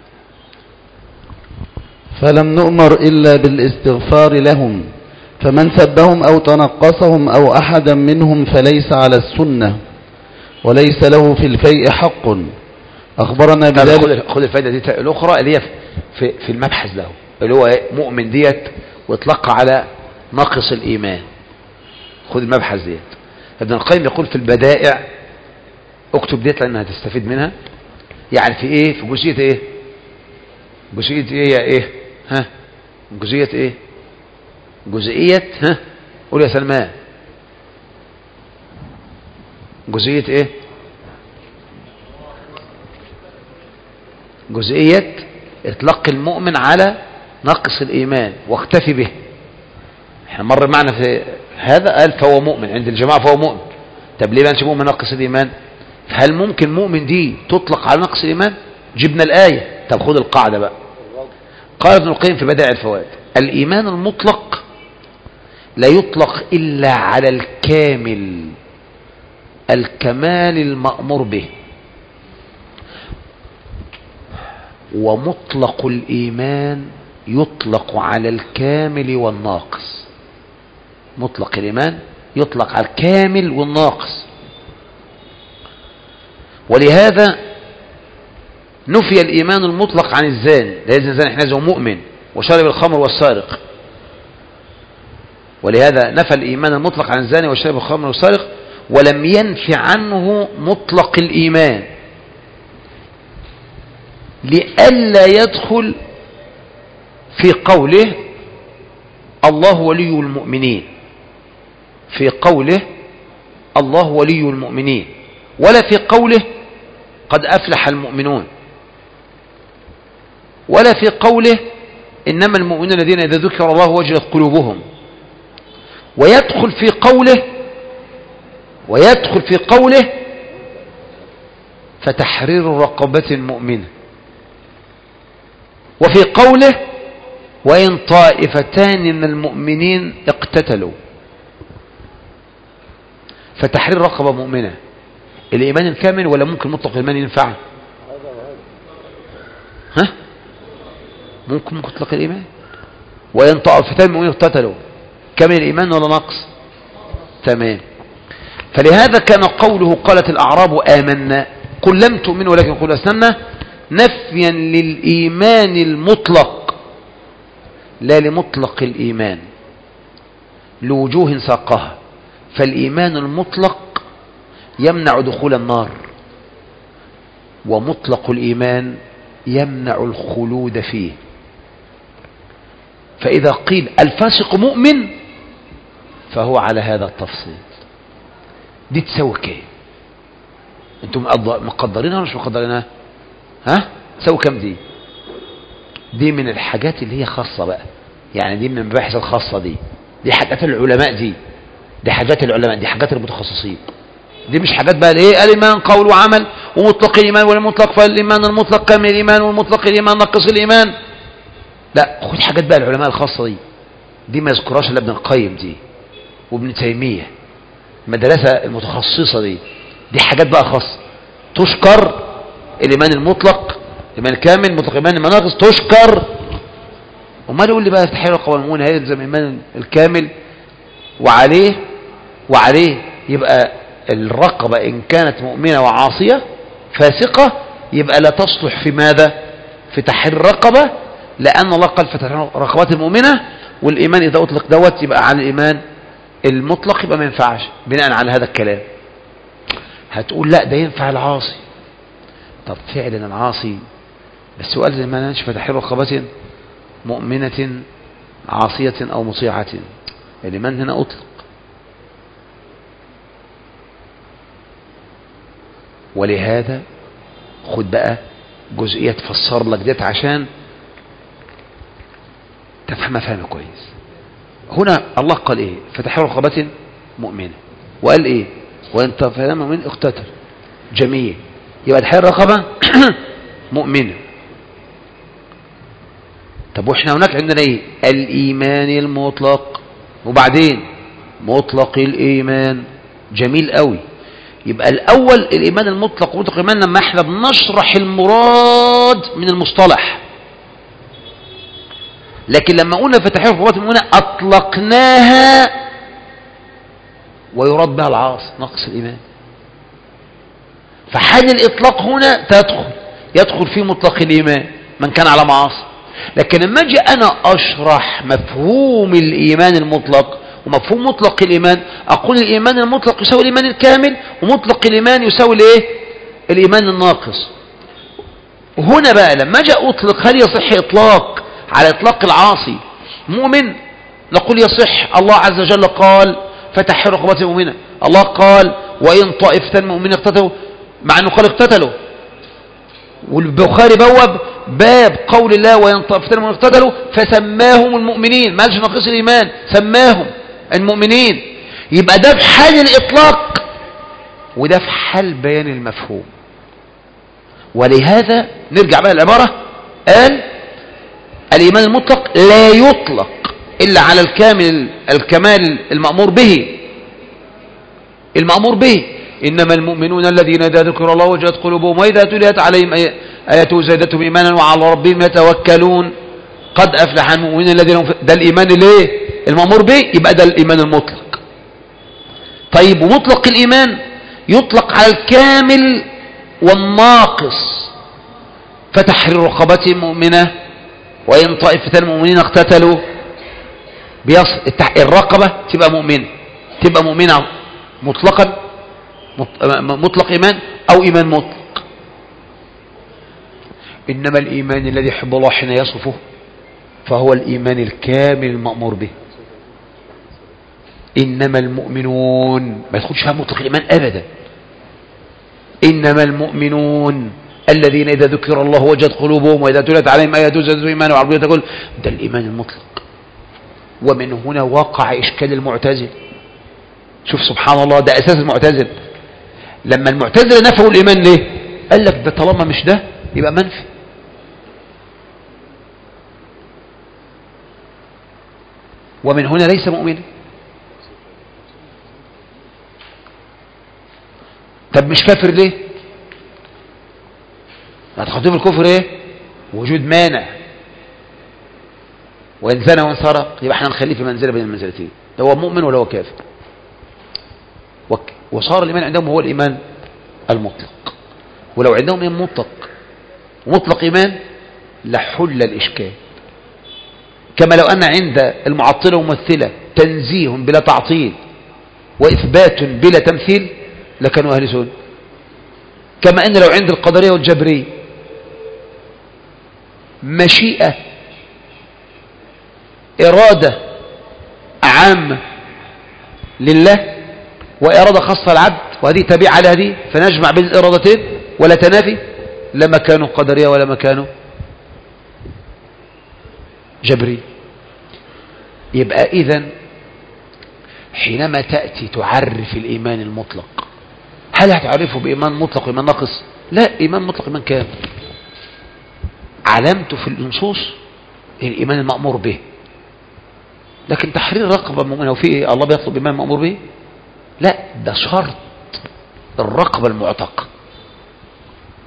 فلم نؤمر إلا بالاستغفار لهم فمن سبهم أو تنقصهم أو أحدا منهم فليس على السنة وليس له في الفيء حق أخبرنا طب بذلك خد خد الفائدة دي الأخرى اللي هي في, في المبحث له اللي هو إيه؟ مؤمن ديت واطلقها على ناقص الإيمان خد المبحث ديت ابن القيم يقول في البدائع اكتب ديت لأنها تستفيد منها يعني في ايه في جزئية ايه جزئية ايه يا ايه ها جزئية ايه جزئية ها قول يا سلمان جزئية ايه جزئية اطلاق المؤمن على نقص الايمان واختفي به احنا مر معنا في هذا قال فهو مؤمن عند الجماعة فهو مؤمن طب ليه ما قالش مؤمن نقص الايمان هل ممكن مؤمن دي تطلق على نقص الايمان جبنا الايه طب خد القاعده بقى قال ابن القيم في بدائع الفوائد الايمان المطلق لا يطلق الا على الكامل الكمال المامور به ومطلق الايمان يطلق على الكامل والناقص مطلق الايمان يطلق على الكامل والناقص ولهذا نفي الإيمان المطلق عن الزان لازم الزان احنا مؤمن وشرب الخمر والسارق ولهذا نفى الإيمان المطلق عن الزاني وشرب الخمر والسارق ولم ينفي عنه مطلق الإيمان لئلا يدخل في قوله الله ولي المؤمنين في قوله الله ولي المؤمنين ولا في قوله قد أفلح المؤمنون ولا في قوله إنما المؤمنون الذين إذا ذكر الله وجلت قلوبهم ويدخل في قوله ويدخل في قوله فتحرير رقبة مؤمنة وفي قوله وإن طائفتان من المؤمنين اقتتلوا فتحرير رقبة مؤمنة الإيمان الكامل ولا ممكن مطلق الإيمان ينفع ها ممكن مطلق الإيمان وإن طائفتان من المؤمنين اقتتلوا كامل الإيمان ولا نقص تمام فلهذا كان قوله قالت الأعراب آمنا قل لم تؤمنوا ولكن قل أسلمنا نفيا للإيمان المطلق لا لمطلق الإيمان لوجوه ساقها فالإيمان المطلق يمنع دخول النار ومطلق الإيمان يمنع الخلود فيه فإذا قيل الفاسق مؤمن فهو على هذا التفصيل دي تسوي كام انتم مقدرينها ولا مش مقدرينها ها تسوي كام دي دي من الحاجات اللي هي خاصة بقى يعني دي من المباحث الخاصة دي دي حاجات العلماء دي دي حاجات العلماء دي حاجات المتخصصين دي مش حاجات بقى الايه الايمان قول وعمل ومطلق الايمان والمطلق فالايمان المطلق كامل الايمان والمطلق الايمان نقص الايمان لا خد حاجات بقى العلماء الخاصه دي دي ما يذكرهاش الا ابن القيم دي وابن تيميه المدرسه المتخصصه دي دي حاجات بقى خاصه تشكر الإيمان المطلق الإيمان الكامل مطلق الإيمان المناقص تشكر وما يقول لي بقى تحرير الرقبة المؤمنة هيلزم الإيمان الكامل وعليه وعليه يبقى الرقبة إن كانت مؤمنة وعاصية فاسقة يبقى لا تصلح في ماذا في تحرير الرقبة لأن الله قال فتحرير رقبات المؤمنة والإيمان إذا أطلق دوت يبقى على الإيمان المطلق يبقى ما ينفعش بناء على هذا الكلام هتقول لا ده ينفع العاصي طب فعلا العاصي بس سؤال زي ما نشفى تحرير رقبة مؤمنة عاصية أو مطيعة الإيمان هنا أطلق ولهذا خد بقى جزئية تفسر لك ديت عشان تفهمها فهم كويس هنا الله قال ايه فتحرير رقبة مؤمنة وقال ايه وان طفلان مؤمن اقتتل جميل يبقى تحرير رقبة مؤمنة طب واحنا هناك عندنا ايه الايمان المطلق وبعدين مطلق الايمان جميل قوي يبقى الاول الايمان المطلق ومطلق الايمان لما احنا بنشرح المراد من المصطلح لكن لما قلنا فتحية الرقبات المؤمنة اطلقناها ويراد بها العاص نقص الايمان فحال الاطلاق هنا تدخل يدخل في مطلق الايمان من كان على معاصي لكن لما اجي انا اشرح مفهوم الايمان المطلق ومفهوم مطلق الايمان اقول الايمان المطلق يساوي الايمان الكامل ومطلق الايمان يساوي الايه الايمان الناقص وهنا بقى لما اجي اطلق هل يصح اطلاق على اطلاق العاصي مؤمن نقول يصح الله عز وجل قال فتح رقبة المؤمنة الله قال وإن طائفة مؤمنة اقتتلوا مع أنه قال اقتتلوا والبخاري بوب باب قول الله وإن طائفة مؤمنة اقتتلوا فسماهم المؤمنين ما قالش ناقص الإيمان سماهم المؤمنين يبقى ده في حال الإطلاق وده في حال بيان المفهوم ولهذا نرجع بقى العبارة قال الإيمان المطلق لا يطلق إلا على الكامل الكمال المأمور به المأمور به إنما المؤمنون الذين إذا ذكر الله وجهت قلوبهم وإذا تليت عليهم آياته زادتهم إيمانا وعلى ربهم يتوكلون قد أفلح المؤمنين الذين هم ده الإيمان الايه المأمور به يبقى ده الإيمان المطلق طيب ومطلق الإيمان يطلق على الكامل والناقص فتحرير رقبة مؤمنة وإن طائفة المؤمنين اقتتلوا بيص... الرقبة تبقى مؤمنة تبقى مؤمنة مطلقا مطلق إيمان أو إيمان مطلق إنما الإيمان الذي يحب الله حين يصفه فهو الإيمان الكامل المأمور به إنما المؤمنون ما يدخلش فيها مطلق الإيمان أبدا إنما المؤمنون الذين إذا ذكر الله وجد قلوبهم وإذا تلت عليهم آيات زادتهم إيمانا وعربية تقول ده الإيمان المطلق ومن هنا وقع إشكال المعتزل شوف سبحان الله ده أساس المعتزل لما المعتزلة نفوا الإيمان ليه قال لك ده طالما مش ده يبقى منفي ومن هنا ليس مؤمنا طب مش كافر ليه هتخاطب الكفر ايه وجود مانع وان زنى وان سرق يبقى احنا نخليه في منزله بين المنزلتين ده هو مؤمن ولا هو كافر وصار الايمان عندهم هو الايمان المطلق ولو عندهم ايمان مطلق مطلق ايمان لحل الاشكال كما لو ان عند المعطله ممثله تنزيه بلا تعطيل واثبات بلا تمثيل لكانوا اهل سنه كما ان لو عند القدريه والجبريه مشيئة إرادة عامة لله وإرادة خاصة العبد وهذه تبيع على هذه فنجمع بين الإرادتين ولا تنافي لما كانوا قدرية ولا ما كانوا جبري يبقى إذن حينما تأتي تعرف الإيمان المطلق هل هتعرفه بإيمان مطلق وإيمان ناقص لا إيمان مطلق إيمان كامل علامته في النصوص الإيمان المأمور به لكن تحرير رقبة مؤمنة وفي إيه؟ الله بيطلب إيمان مأمور به لا ده شرط الرقبة المعتقة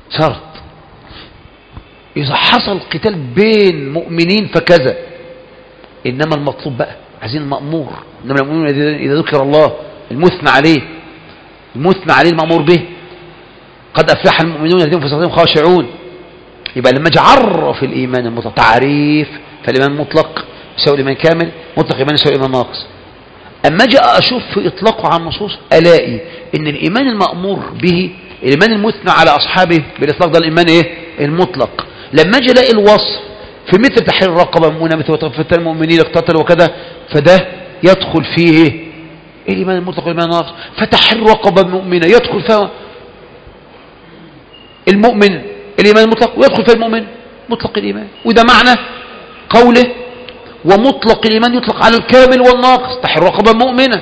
شرط إذا حصل قتال بين مؤمنين فكذا إنما المطلوب بقى عايزين المأمور إنما المؤمنون إذا- إذا ذكر الله المثنى عليه المثنى عليه المأمور به قد أفلح المؤمنون الذين في صلاتهم خاشعون يبقى لما اجي اعرف الإيمان المطلق تعريف فالإيمان المطلق يساوي الإيمان كامل مطلق الإيمان يساوي الإيمان ناقص أما أجي أشوف في إطلاقه على النصوص ألاقي إن الإيمان المأمور به الإيمان المثنى على أصحابه بالإطلاق ده الإيمان إيه؟ المطلق لما أجي ألاقي الوصف في مثل تحرير الرقبة مؤمنة مثل وتفتن المؤمنين اقتتلوا وكذا فده يدخل فيه إيه؟ الإيمان المطلق والإيمان الناقص فتحرير رقبة مؤمنة يدخل فيها المؤمن الإيمان المطلق ويدخل فيه المؤمن مطلق الإيمان وده معنى قوله ومطلق الإيمان يطلق على الكامل والناقص تحر رقبة مؤمنة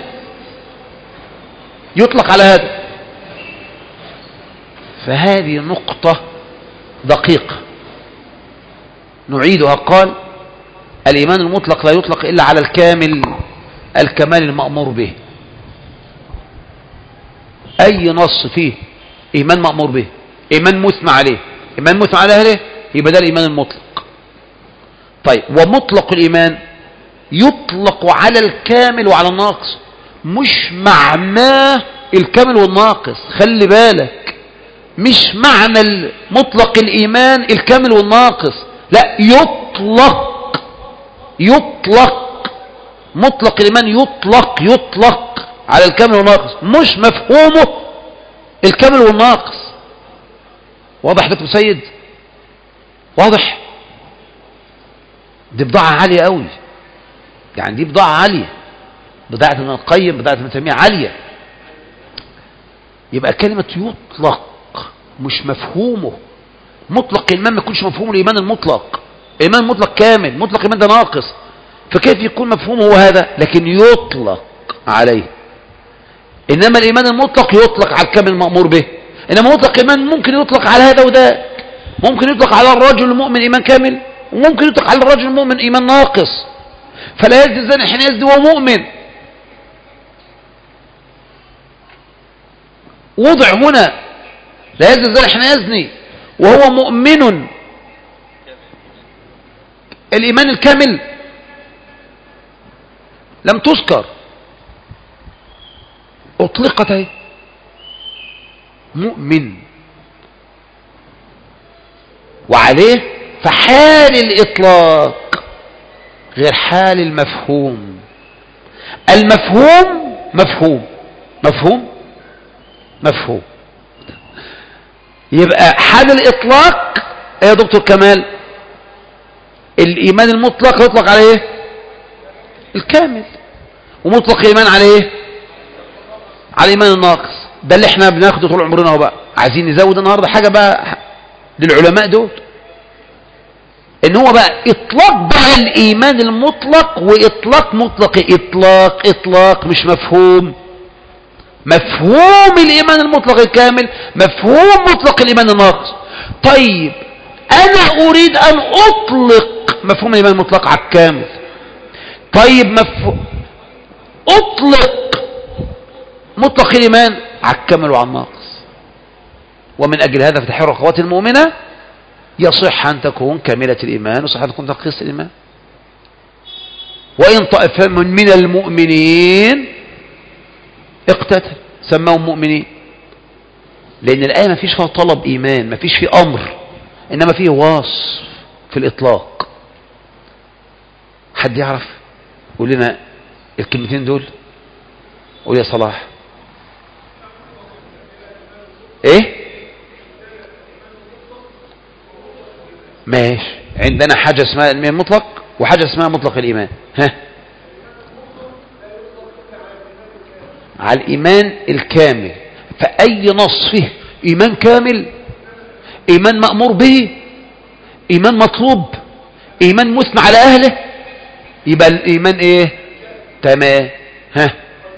يطلق على هذا فهذه نقطة دقيقة نعيدها قال الإيمان المطلق لا يطلق إلا على الكامل الكمال المأمور به أي نص فيه إيمان مأمور به إيمان مثنى عليه إيمان مثنى على أهله يبقى ده الإيمان المطلق طيب ومطلق الإيمان يطلق على الكامل وعلى الناقص مش معناه الكامل والناقص خلي بالك مش معنى مطلق الإيمان الكامل والناقص لا يطلق يطلق مطلق الإيمان يطلق يطلق على الكامل والناقص مش مفهومه الكامل والناقص واضح دكتور سيد واضح دي بضاعة عالية قوي يعني دي بضاعة عالية بضاعة ابن القيم بضاعة ابن تيمية عالية يبقى كلمة يطلق مش مفهومه مطلق الإيمان ما يكونش مفهوم الإيمان المطلق الإيمان المطلق كامل مطلق الإيمان ده ناقص فكيف يكون مفهومه هو هذا لكن يطلق عليه إنما الإيمان المطلق يطلق على الكامل المأمور به إنما مطلق الإيمان ممكن يطلق على هذا وذاك ممكن يطلق على الرجل المؤمن إيمان كامل وممكن يطلق على الرجل المؤمن إيمان ناقص فلا يزدي الزاني حين يزدي وهو مؤمن وضع هنا لا يزدي الزاني حين يزني وهو مؤمن الإيمان الكامل لم تذكر أطلقت اهي مؤمن وعليه فحال الإطلاق غير حال المفهوم المفهوم مفهوم مفهوم مفهوم يبقى حال الإطلاق إيه يا دكتور كمال الإيمان المطلق يطلق على إيه الكامل ومطلق الإيمان على إيه على الإيمان الناقص ده اللي احنا بناخده طول عمرنا اهو بقى عايزين نزود النهارده حاجة بقى للعلماء دول ان هو بقى اطلاق بقى الايمان المطلق واطلاق مطلق اطلاق اطلاق مش مفهوم مفهوم الايمان المطلق الكامل مفهوم مطلق الايمان الناقص طيب انا اريد ان اطلق مفهوم الايمان المطلق على الكامل طيب مفهوم اطلق مطلق الايمان على الكامل وعلى الناقص ومن اجل هذا في تحرير القوات المؤمنه يصح أن تكون كاملة الإيمان وصح أن تكون تنقيص الإيمان وإن طائفة من, من المؤمنين اقتتل سماهم مؤمنين لأن الآية ما فيش فيها طلب إيمان ما فيش فيه أمر إنما فيه وصف في الإطلاق حد يعرف قول لنا الكلمتين دول قول يا صلاح ايه ماشي عندنا حاجة اسمها الإيمان المطلق وحاجة اسمها مطلق الإيمان ها على الإيمان الكامل فأي نص فيه إيمان كامل إيمان مأمور به إيمان مطلوب إيمان مثنى على أهله يبقى الإيمان إيه تمام ها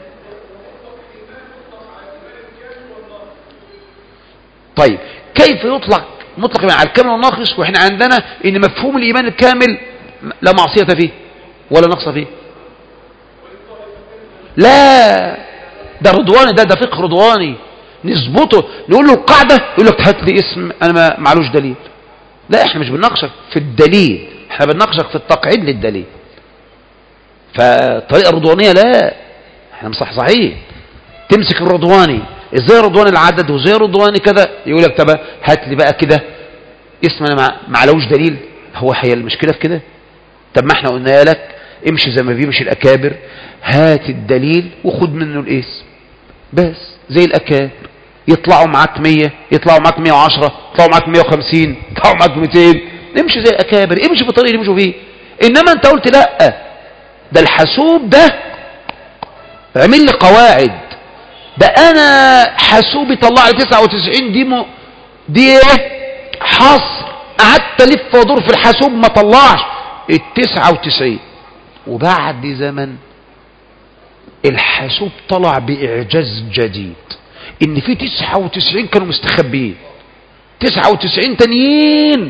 طيب كيف يطلق مطلق على الكامل والناقص واحنا عندنا ان مفهوم الايمان الكامل لا معصية فيه ولا نقص فيه لا ده رضواني ده ده فقه رضواني نظبطه نقول له القاعدة يقول لك هات لي اسم أنا ما معلوش دليل لا احنا مش بنناقشك في الدليل احنا بنناقشك في التقعيد للدليل فالطريقة الرضوانية لا احنا مصحصحين تمسك الرضواني ازاي رضواني العدد وازاي رضواني كذا يقول لك طب هات لي بقى كده اسم انا ما- معلوش دليل هو هي المشكلة في كده طب ما احنا قلنا لك امشي زي ما بيمشي الاكابر هات الدليل وخد منه الاسم بس زي الاكابر يطلعوا معاك 100 يطلعوا معاك 110 يطلعوا معاك 150 يطلعوا معاك 200 امشي زي الاكابر امشي في الطريق اللي يمشوا فيه انما انت قلت لا ده الحاسوب ده عمل لي قواعد ده انا حاسوبي طلع لي 99 دي م... دي ايه حصر قعدت الف وادور في الحاسوب ما طلعش ال 99 وبعد زمن الحاسوب طلع باعجاز جديد ان في 99 كانوا مستخبيين 99 تانيين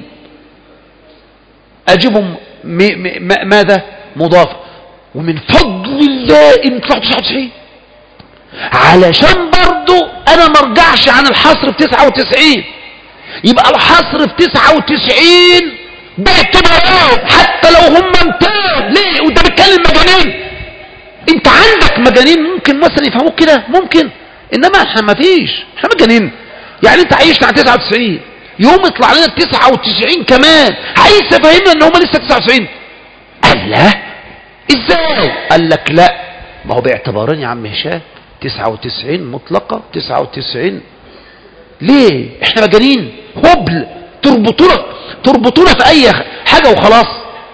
اجيبهم م... م... م... ماذا مضاف ومن فضل الله ان طلعوا 99 علشان برضو انا ما ارجعش عن الحصر في 99 يبقى الحصر في 99 باعتبارات حتى لو هم 200 ليه وانت بتكلم مجانين انت عندك مجانين ممكن مثلا يفهموك كده ممكن انما احنا ما فيش احنا مجانين يعني انت عايشنا على 99 يوم يطلع لنا 99 كمان عايز تفهمنا ان هم لسه 99 قال لا ازاي قال لك لا ما هو باعتبارين يا عم هشام 99 مطلقة 99 ليه احنا مجانين هبل تربطونا تربطونا في اي حاجة وخلاص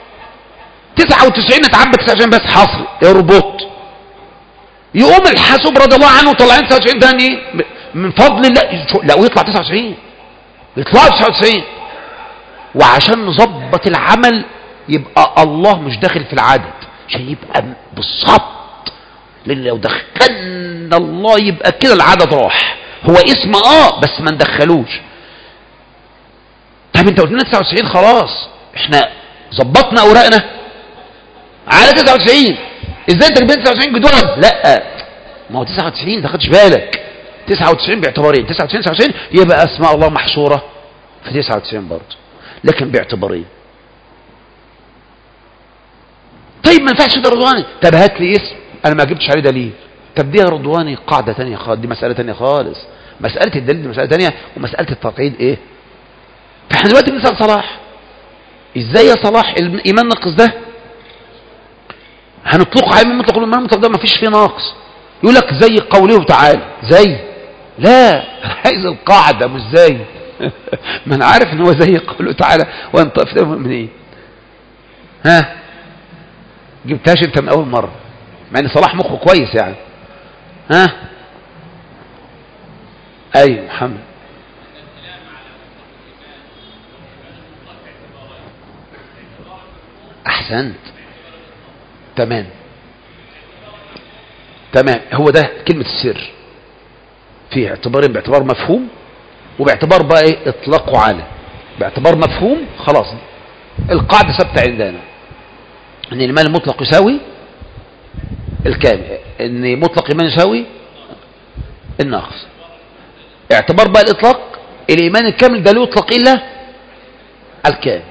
99 نتعبى 99 بس حصر اربط يقوم الحاسوب رضي الله عنه طلعين 99 تاني من فضل الله شو- لا ويطلع 99 يطلع 99 وعشان نظبط العمل يبقى الله مش داخل في العدد عشان يبقى بالظبط لان لو دخلنا الله يبقى كده العدد راح هو اسم اه بس ما ندخلوش طب انت قلت لنا 99 خلاص احنا ظبطنا اوراقنا على 99 ازاي انت جبت 99 جدول لا ما هو 99 ما خدش بالك 99 باعتبارين 99 99 يبقى اسماء الله محصوره في 99 برضه لكن باعتبارين طيب ما ينفعش ده رضواني طب هات لي اسم انا ما جبتش عليه دليل طب دي يا رضواني قاعده ثانيه خالص دي مساله ثانيه خالص مساله الدليل دي مساله ثانيه ومساله التقعيد ايه فاحنا دلوقتي بنسال صلاح ازاي يا صلاح الايمان ناقص ده هنطلقه على مطلق الايمان المطلق ده ما فيش فيه ناقص يقول لك زي قوله تعالى زي لا انا عايز القاعده مش زي ما انا عارف ان هو زي قوله تعالى وانت في من ايه ها جبتهاش انت من اول مره مع ان صلاح مخه كويس يعني ها ايوه محمد احسنت تمام تمام هو ده كلمة السر في اعتبارين باعتبار مفهوم وباعتبار بقى ايه اطلاقه على باعتبار مفهوم خلاص القاعدة ثابتة عندنا ان المال المطلق يساوي الكامل ان مطلق ايمان يساوي الناقص اعتبار بقى الاطلاق الايمان الكامل ده لا يطلق الا الكامل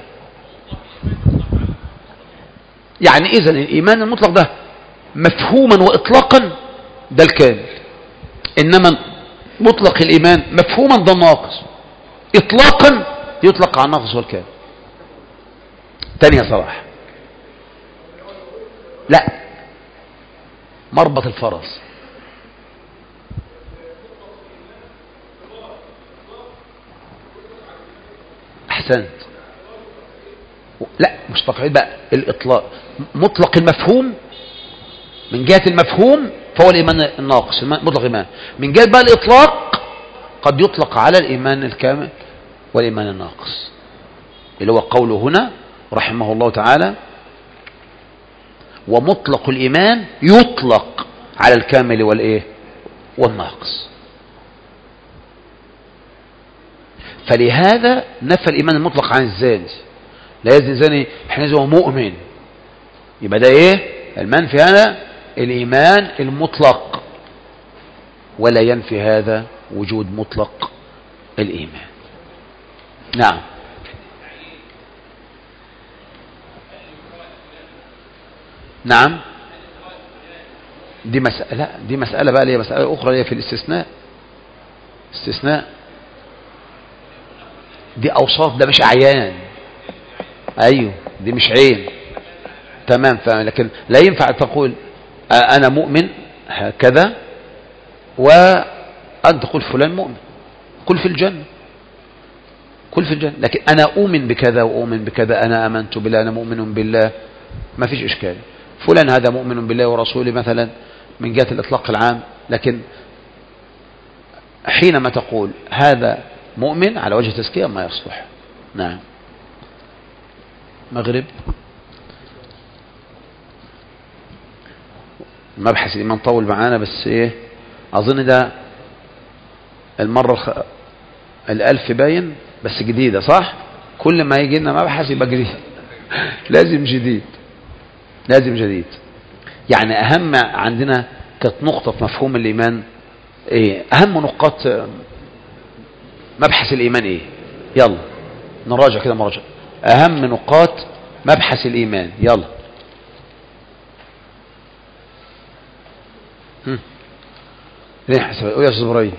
يعني اذا الايمان المطلق ده مفهوما واطلاقا ده الكامل انما مطلق الايمان مفهوما ده الناقص اطلاقا يطلق على الناقص والكامل تاني يا صلاح لا مربط الفرس احسنت لا مش تقعيد بقى الاطلاق مطلق المفهوم من جهة المفهوم فهو الإيمان الناقص مطلق إيمان من جهة بقى الإطلاق قد يطلق على الإيمان الكامل والإيمان الناقص اللي هو قوله هنا رحمه الله تعالى ومطلق الإيمان يطلق على الكامل والإيه والناقص فلهذا نفى الإيمان المطلق عن الزاني لا يزني زاني حين هو مؤمن يبقى ده ايه المنفي هنا الايمان المطلق ولا ينفي هذا وجود مطلق الإيمان نعم نعم دي مسألة لا دي مسألة بقى اللي هي مسألة أخرى هي في الاستثناء استثناء دي أوصاف ده مش أعيان أيوه دي مش عين تمام فاهم لكن لا ينفع تقول آه، أنا مؤمن هكذا وأن تقول فلان مؤمن قل في الجنة قل في الجنة لكن أنا أؤمن بكذا وأؤمن بكذا أنا آمنت بالله أنا مؤمن بالله ما فيش إشكال فلان هذا مؤمن بالله ورسوله مثلا من جهة الإطلاق العام لكن حينما تقول هذا مؤمن على وجه التزكية ما يصلح نعم مغرب مبحث الإيمان طول معانا بس إيه أظن ده المرة الخ... الألف باين بس جديدة صح كل ما يجي لنا مبحث يبقى جديد لازم جديد لازم جديد يعني أهم عندنا كانت نقطة في مفهوم الإيمان إيه أهم نقاط مبحث الإيمان إيه يلا نراجع كده مراجع أهم نقاط مبحث الإيمان يلا هم. ليه حسب قول يا أستاذ إبراهيم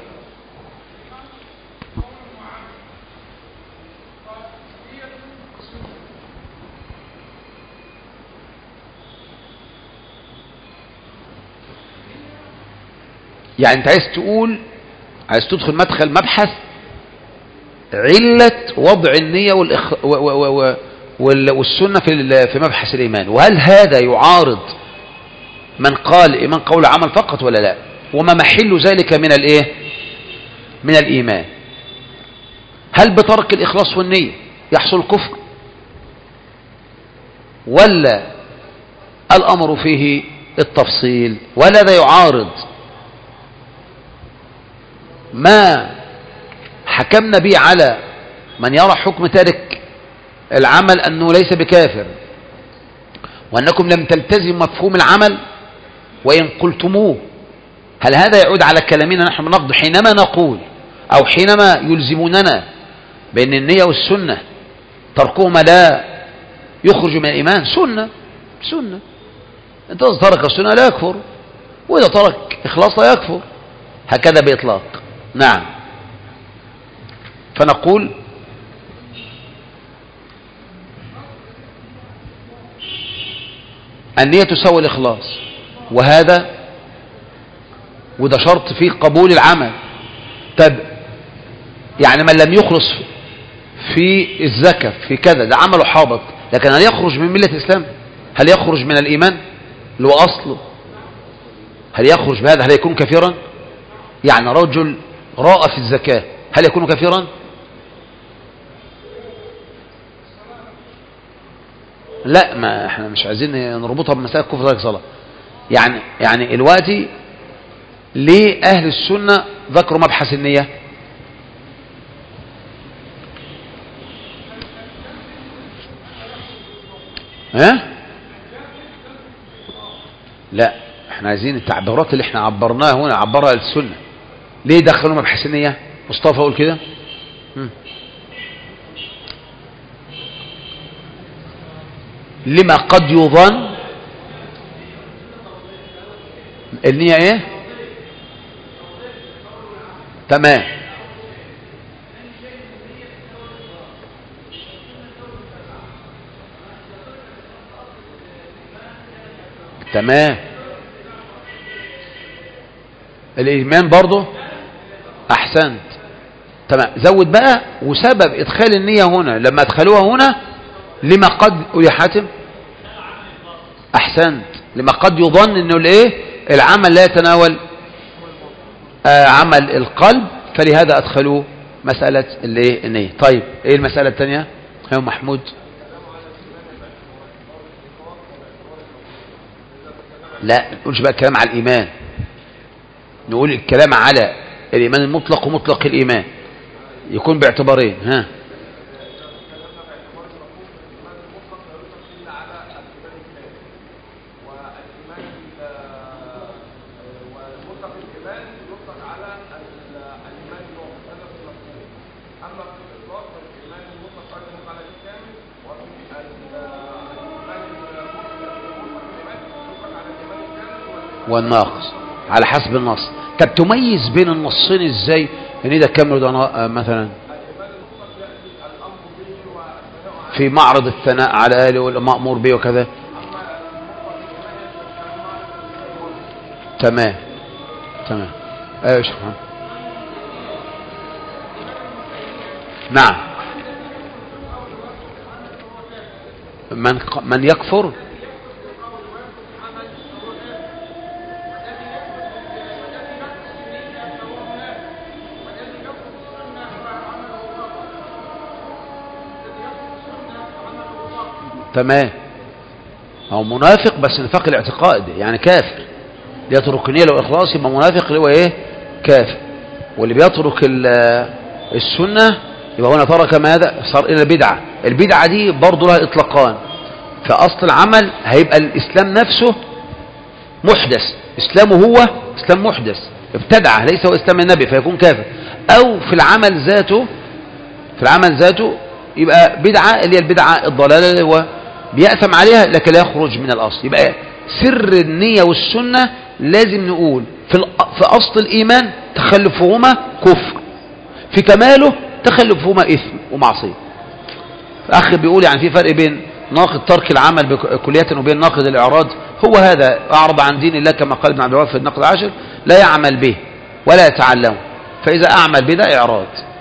يعني انت عايز تقول عايز تدخل مدخل مبحث علة وضع النية والإخ... و... و... و... وال... والسنة في ال... في مبحث الإيمان وهل هذا يعارض من قال إيمان قول عمل فقط ولا لا وما محل ذلك من الإيه من الإيمان هل بترك الإخلاص والنية يحصل الكفر ولا الأمر فيه التفصيل ولا ذا يعارض ما حكمنا به على من يرى حكم تارك العمل أنه ليس بكافر وأنكم لم تلتزم مفهوم العمل وإن قلتموه هل هذا يعود على كلامنا نحن بنقض حينما نقول أو حينما يلزموننا بأن النية والسنة تركهما لا يخرج من الإيمان سنة سنة انت إذا ترك السنة لا يكفر وإذا ترك إخلاص لا يكفر هكذا بإطلاق نعم فنقول النية تساوي الإخلاص وهذا وده شرط في قبول العمل طب يعني من لم يخلص في الزكاة في كذا ده عمله حابط لكن هل يخرج من ملة الإسلام هل يخرج من الإيمان اللي هو أصله هل يخرج بهذا هل يكون كثيرا يعني رجل راء في الزكاة هل يكون كثيرا لا ما احنا مش عايزين نربطها بمسألة كفر ذلك صلاة يعني يعني الوقت ليه أهل السنة ذكروا مبحث النية ها لا احنا عايزين التعبيرات اللي احنا عبرناها هنا عبرها السنة ليه دخلوا مبحث النية مصطفى قول كده هم. لما قد يظن النية ايه تمام تمام الإيمان برضه أحسنت تمام زود بقى وسبب إدخال النية هنا لما أدخلوها هنا لما قد يا حاتم أحسنت لما قد يظن أنه الإيه العمل لا يتناول آه عمل القلب فلهذا أدخلوا مسألة الإيه النية طيب إيه المسألة الثانية يا محمود لا ما نقولش بقى الكلام على الإيمان نقول الكلام على الإيمان المطلق ومطلق الإيمان يكون باعتبارين ها والناقص على حسب النص طب تميز بين النصين ازاي ان ده كامل وده نا- آه، مثلا في معرض الثناء على آله والمأمور به وكذا تمام تمام ايوه يا شيخ محمد. نعم من ق- من يكفر تمام هو منافق بس نفاق الاعتقاد يعني كافر يترك النية لو إخلاص يبقى منافق اللي هو إيه كافر واللي بيترك ال- السنة يبقى هنا ترك ماذا صار إلى البدعة البدعة دي برضه لها إطلاقان فأصل العمل هيبقى الإسلام نفسه محدث إسلامه هو إسلام محدث ابتدع ليس هو إسلام النبي فيكون كافر أو في العمل ذاته في العمل ذاته يبقى بدعة اللي هي البدعة الضلالة اللي هو بيأثم عليها لكن لا يخرج من الأصل يبقى سر النية والسنة لازم نقول في, الأ- في أصل الإيمان تخلفهما كفر في كماله تخلفهما إثم ومعصية الأخ بيقول يعني في فرق بين ناقض ترك العمل بك- كلية وبين ناقض الإعراض هو هذا أعرض عن دين الله كما قال ابن عبد الوهاب في النقد العاشر لا يعمل به ولا يتعلمه فإذا أعمل به ده إعراض